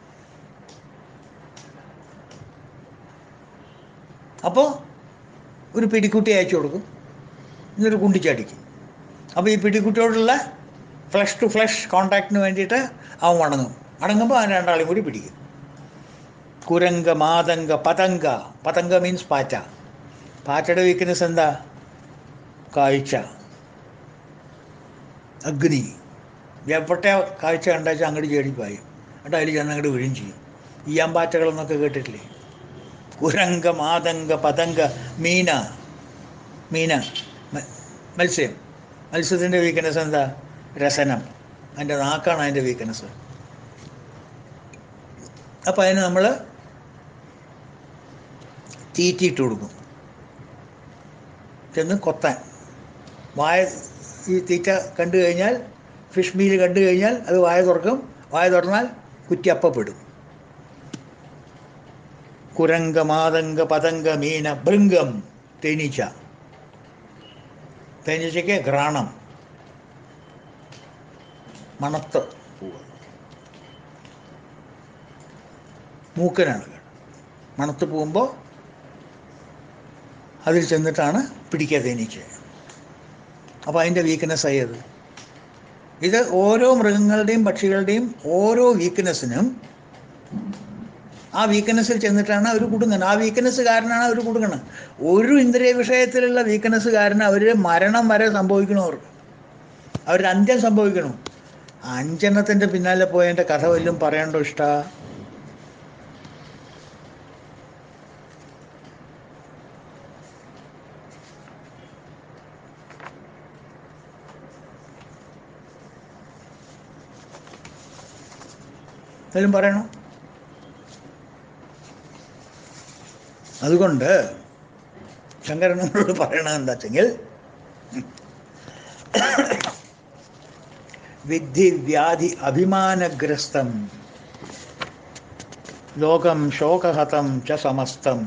അപ്പോൾ ഒരു പിടിക്കുട്ടി അയച്ചു കൊടുക്കും എന്നിട്ട് കുണ്ടിച്ചടിക്കും അപ്പോൾ ഈ പിടിക്കുട്ടിയോടുള്ള ഫ്ലഷ് ടു ഫ്ലഷ് കോണ്ടാക്റ്റിന് വേണ്ടിയിട്ട് അവൻ വണങ്ങും അടങ്ങുമ്പോൾ അവൻ രണ്ടാളെയും കൂടി പിടിക്കും കുരങ്ക മാതങ്ക പതങ്ക പതങ്ക മീൻസ് പാറ്റ പാറ്റയുടെ വീക്ക്നെസ് എന്താ കാഴ്ച അഗ്നി എവിടെ കാഴ്ച കണ്ടാച്ചാൽ അങ്ങോട്ട് ചേടിപ്പായും എന്നിട്ട് അതിൽ ചെന്ന് അങ്ങോട്ട് വീഴും ചെയ്യും ഈയാമ്പാറ്റകളെന്നൊക്കെ കേട്ടിട്ടില്ലേ കുരങ്ക മാതങ്ക പതങ്ക മീന മീന മ- മത്സ്യം മത്സ്യത്തിൻ്റെ വീക്ക്നെസ് എന്താ രസനം അതിൻ്റെ നാക്കാണ് അതിൻ്റെ വീക്ക്നെസ് അപ്പോൾ അതിന് നമ്മൾ തീറ്റിയിട്ട് കൊടുക്കും ചെന്ന് കൊത്താൻ വായ ഈ തീറ്റ കണ്ടു കഴിഞ്ഞാൽ ഫിഷ് മീൽ കണ്ടു കഴിഞ്ഞാൽ അത് വായ തുറക്കും വായ തുറന്നാൽ കുറ്റി അപ്പപ്പെടും കുരങ്ക മാതങ്ക പതങ്ക മീന ഭൃംഗം തേനീച്ച തേനീച്ചയ്ക്ക് ഘ്രാണം മണത്ത് പോവുക മൂക്കനാണ് കേട്ടോ. മണത്ത് പോകുമ്പോൾ അതിൽ ചെന്നിട്ടാണ് പിടിക്കുക തേനീച്ച അപ്പോൾ അതിൻ്റെ വീക്ക്നെസ് ആയത് ഇത് ഓരോ മൃഗങ്ങളുടെയും പക്ഷികളുടെയും ഓരോ വീക്ക്നെസ്സിനും ആ വീക്ക്നെസ്സിൽ ചെന്നിട്ടാണ് അവർ കുടുങ്ങുന്നത് ആ വീക്ക്നെസ് കാരനാണ് അവർ കുടുങ്ങുന്നത് ഒരു ഇന്ദ്രിയ വിഷയത്തിലുള്ള വീക്ക്നെസ് കാരണം അവർ മരണം വരെ സംഭവിക്കണം അവർക്ക് അവരുടെ അന്ത്യം സംഭവിക്കണം അഞ്ചെണ്ണത്തിൻ്റെ പിന്നാലെ പോയതിൻ്റെ കഥ വല്ലതും പറയണ്ടോ ഇഷ്ട വല്ലതും പറയണോ അതുകൊണ്ട് ശങ്കരൻ നമ്മളോട് പറയണത് എന്താ വെച്ചെങ്കിൽ വിദ്ധി വ്യാധി അഭിമാനഗ്രസ്തം ലോകം ശോകഹതം ച സമസ്തം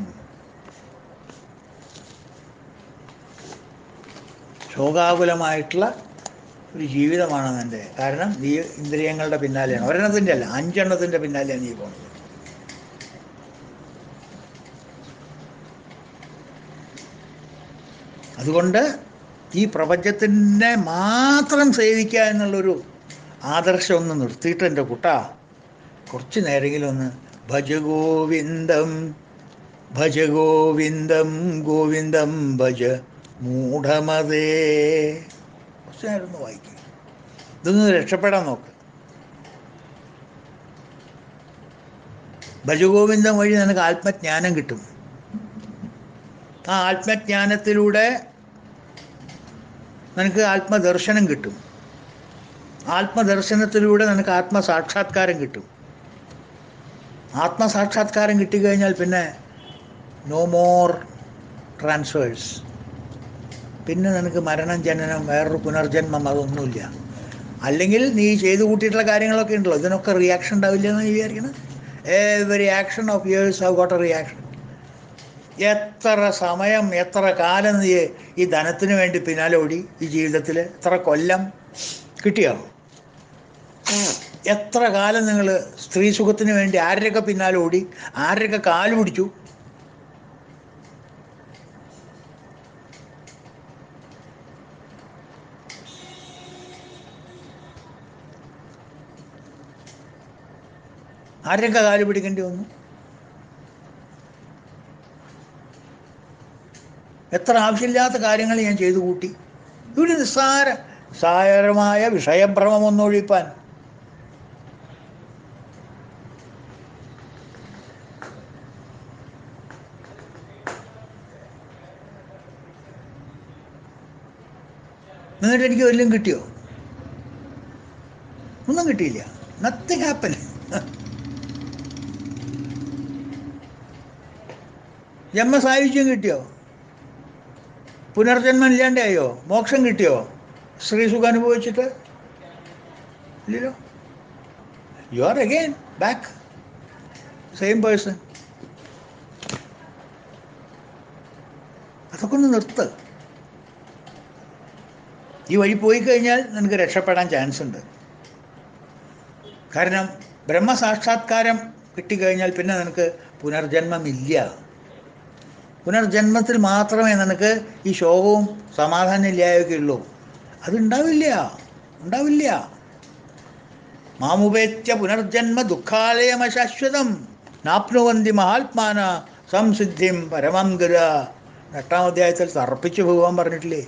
ശോകാകുലമായിട്ടുള്ള ഒരു ജീവിതമാണ് എൻ്റെ കാരണം നീ ഇന്ദ്രിയങ്ങളുടെ പിന്നാലെയാണ് ഒരെണ്ണത്തിൻ്റെ അല്ല അഞ്ചെണ്ണത്തിൻ്റെ പിന്നാലെയാണ് നീ പോകുന്നത് അതുകൊണ്ട് ഈ പ്രപഞ്ചത്തിനെ മാത്രം സേവിക്കുക എന്നുള്ളൊരു ആദർശം ഒന്ന് നിർത്തിയിട്ട് എൻ്റെ കുട്ട കുറച്ച് നേരെങ്കിലും ഒന്ന് ഭജ ഗോവിന്ദം ഭജ ഗോവിന്ദം ഗോവിന്ദം ഭജ മൂഢമതേ കുറച്ച് നേരം ഒന്ന് വായിക്കുക ഇതൊന്ന് രക്ഷപ്പെടാൻ നോക്ക് ഭജഗോവിന്ദം വഴി നിനക്ക് ആത്മജ്ഞാനം കിട്ടും ആ ആത്മജ്ഞാനത്തിലൂടെ നിനക്ക് ആത്മദർശനം കിട്ടും ആത്മദർശനത്തിലൂടെ നിനക്ക് ആത്മസാക്ഷാത്കാരം കിട്ടും ആത്മസാക്ഷാത്കാരം കിട്ടിക്കഴിഞ്ഞാൽ പിന്നെ നോ മോർ ട്രാൻസ്ഫേഴ്സ് പിന്നെ നിനക്ക് മരണം ജനനം വേറൊരു പുനർജന്മം അതൊന്നുമില്ല അല്ലെങ്കിൽ നീ ചെയ്തു കൂട്ടിയിട്ടുള്ള കാര്യങ്ങളൊക്കെ ഉണ്ടല്ലോ ഇതിനൊക്കെ റിയാക്ഷൻ ഉണ്ടാവില്ല എന്ന് നീ വിചാരിക്കണം every action of yours have got a reaction എത്ര സമയം എത്ര കാലം നീ ഈ ധനത്തിന് വേണ്ടി പിന്നാലെ ഓടി ഈ ജീവിതത്തിൽ എത്ര കൊല്ലം കിട്ടിയോ എത്ര കാലം നിങ്ങൾ സ്ത്രീ സുഖത്തിന് വേണ്ടി ആരുടെയൊക്കെ പിന്നാലെ ഓടി ആരുടെയൊക്കെ കാല് പിടിച്ചു ആരുടെയൊക്കെ കാല് പിടിക്കേണ്ടി വന്നു എത്ര ആവശ്യമില്ലാത്ത കാര്യങ്ങൾ ഞാൻ ചെയ്തു കൂട്ടി ഇവിടെ നിസ്സാര സാരമായ വിഷയഭ്രമം ഒന്നൊഴിപ്പാൻ എന്നിട്ട് എനിക്ക് വല്ലതും കിട്ടിയോ ഒന്നും കിട്ടിയില്ല നത്തിങ് ഹാപ്പൻ ജന്മസായുജ്യം കിട്ടിയോ പുനർജന്മം ഇല്ലാണ്ടായോ മോക്ഷം കിട്ടിയോ സ്ത്രീ സുഖം അനുഭവിച്ചിട്ട് ഇല്ലല്ലോ you are again back same person അതൊക്കെ ഒന്ന് നിർത്ത് ഈ വഴി പോയി കഴിഞ്ഞാൽ നിനക്ക് രക്ഷപ്പെടാൻ ചാൻസ് ഉണ്ട് കാരണം ബ്രഹ്മസാക്ഷാത്കാരം കിട്ടിക്കഴിഞ്ഞാൽ പിന്നെ നിനക്ക് പുനർജന്മമില്ല പുനർജന്മത്തിൽ മാത്രമേ നിനക്ക് ഈ ശോകവും സമാധാനം ഇല്ലായൊക്കെ ഉള്ളൂ അതുണ്ടാവില്ല ഉണ്ടാവില്ല മാമുപേത്യ പുനർജന്മ ദുഃഖാലയമശാശ്വതം നാപ്നുവന്തി മഹാത്മാന സംസിദ്ധിം പരമം ഗുര എട്ടാം അധ്യായത്തിൽ തർപ്പിച്ചു ഭഗവാൻ പറഞ്ഞിട്ടില്ലേ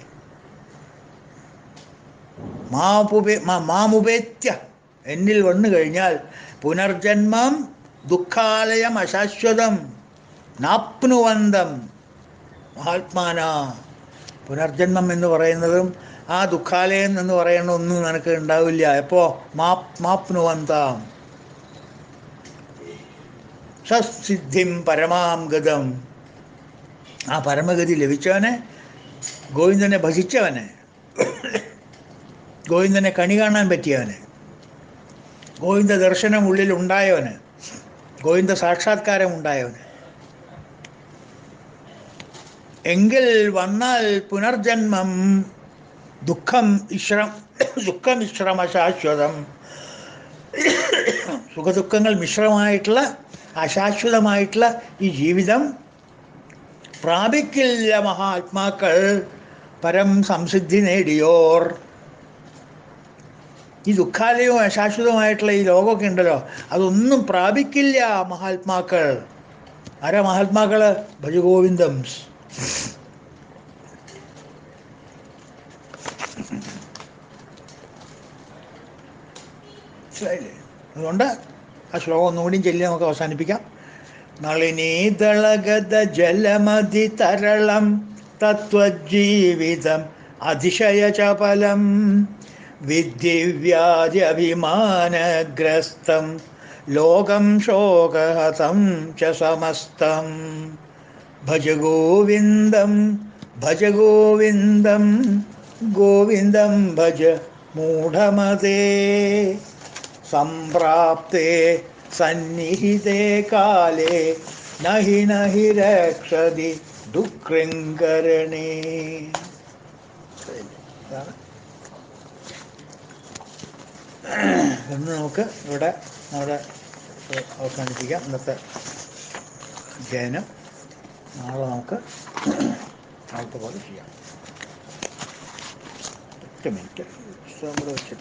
മാപുപേ മാമുപേത്യ എന്നിൽ വന്നു കഴിഞ്ഞാൽ പുനർജന്മം ദുഃഖാലയം അശാശ്വതം നാപ്നുവന്തം മഹാത്മാന പുനർജന്മം എന്ന് പറയുന്നതും ആ ദുഃഖാലയം എന്ന് പറയുന്ന ഒന്നും നിനക്ക് ഉണ്ടാവില്ല എപ്പോ മാപ് മാപ്നുവന്താം സസിദ്ധിം പരമാം ഗതം ആ പരമഗതി ലഭിച്ചവനെ ഗോവിന്ദനെ ഭജിച്ചവനെ ഗോവിന്ദനെ കണി കാണാൻ പറ്റിയവന് ഗോവിന്ദ ദർശനം ഉള്ളിൽ ഉണ്ടായവന് ഗോവിന്ദ സാക്ഷാത്കാരം ഉണ്ടായവന് എങ്കിൽ വന്നാൽ പുനർജന്മം ദുഃഖം ഇശ്രം ദുഃഖമിശ്രമ ശാശ്വതം സുഖദുഃഖങ്ങൾ മിശ്രമായിട്ടുള്ള അശാശ്വതമായിട്ടുള്ള ഈ ജീവിതം പ്രാപിക്കില്ല മഹാത്മാക്കൾ പരം സംസിദ്ധി നേടിയോർ ഈ ദുഃഖാലയവും അശാശ്വതമായിട്ടുള്ള ഈ ലോകമൊക്കെ ഉണ്ടല്ലോ അതൊന്നും പ്രാപിക്കില്ല മഹാത്മാക്കൾ ആരാ മഹാത്മാക്കള് ഭജഗോവിന്ദം മനസ്സിലായില്ലേ അതുകൊണ്ട് ആ ശ്ലോകം ഒന്നുകൂടിയും ചൊല്ലി നമുക്ക് അവസാനിപ്പിക്കാം നളിനീതളഗത ജലമതി തരളം തത്വജീവിതം അതിശയചപലം വിദ്യവ്യാജഭിമാനഗ്രസ്തം ലോകം ശോകഹതം ച സമസ്തം ഭജ ഗോവിന്ദം ഭജ ഗോവിന്ദം ഗോവിന്ദം ഭജ മൂഢമതേ സംപ്രാപ്തേ സന്നിഹിതേ കാലേ നഹി നഹി രക്ഷതി ദുഃഖൃങ്കരണേ ഇതാണ് എന്ന് നമുക്ക് ഇവിടെ നമ്മുടെ അവസാനിപ്പിക്കാം ഇന്നത്തെ അധ്യയനം നാളെ നമുക്ക് നാളത്തെ പോലെ ചെയ്യാം ഒറ്റ മിനിറ്റ് പുസ്തകം കൂടെ വെച്ചിട്ട്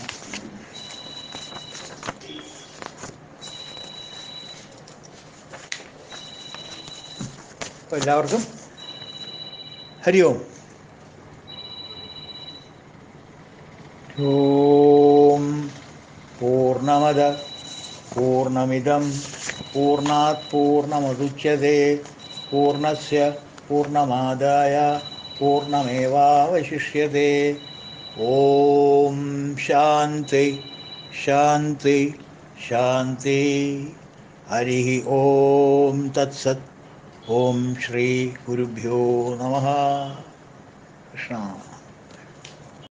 അപ്പോൾ എല്ലാവർക്കും ഹരി ഓം ഓം പൂർണ്ണമത പൂർണ്ണമിതം പൂർണ്ണാത് പൂർണ്ണമുദുച്യത്തെ പൂർണ്ണസ്യ പൂർണ്ണമാദായ പൂർണ്ണമേവാവശിഷ്യത്തെ ഓം ശാന്തി ശാന്തി ശാന്തി ഹരി ഓം തത്സത് ഓം ശ്രീ ഗുരുഭ്യോ നമ കൃഷ്ണ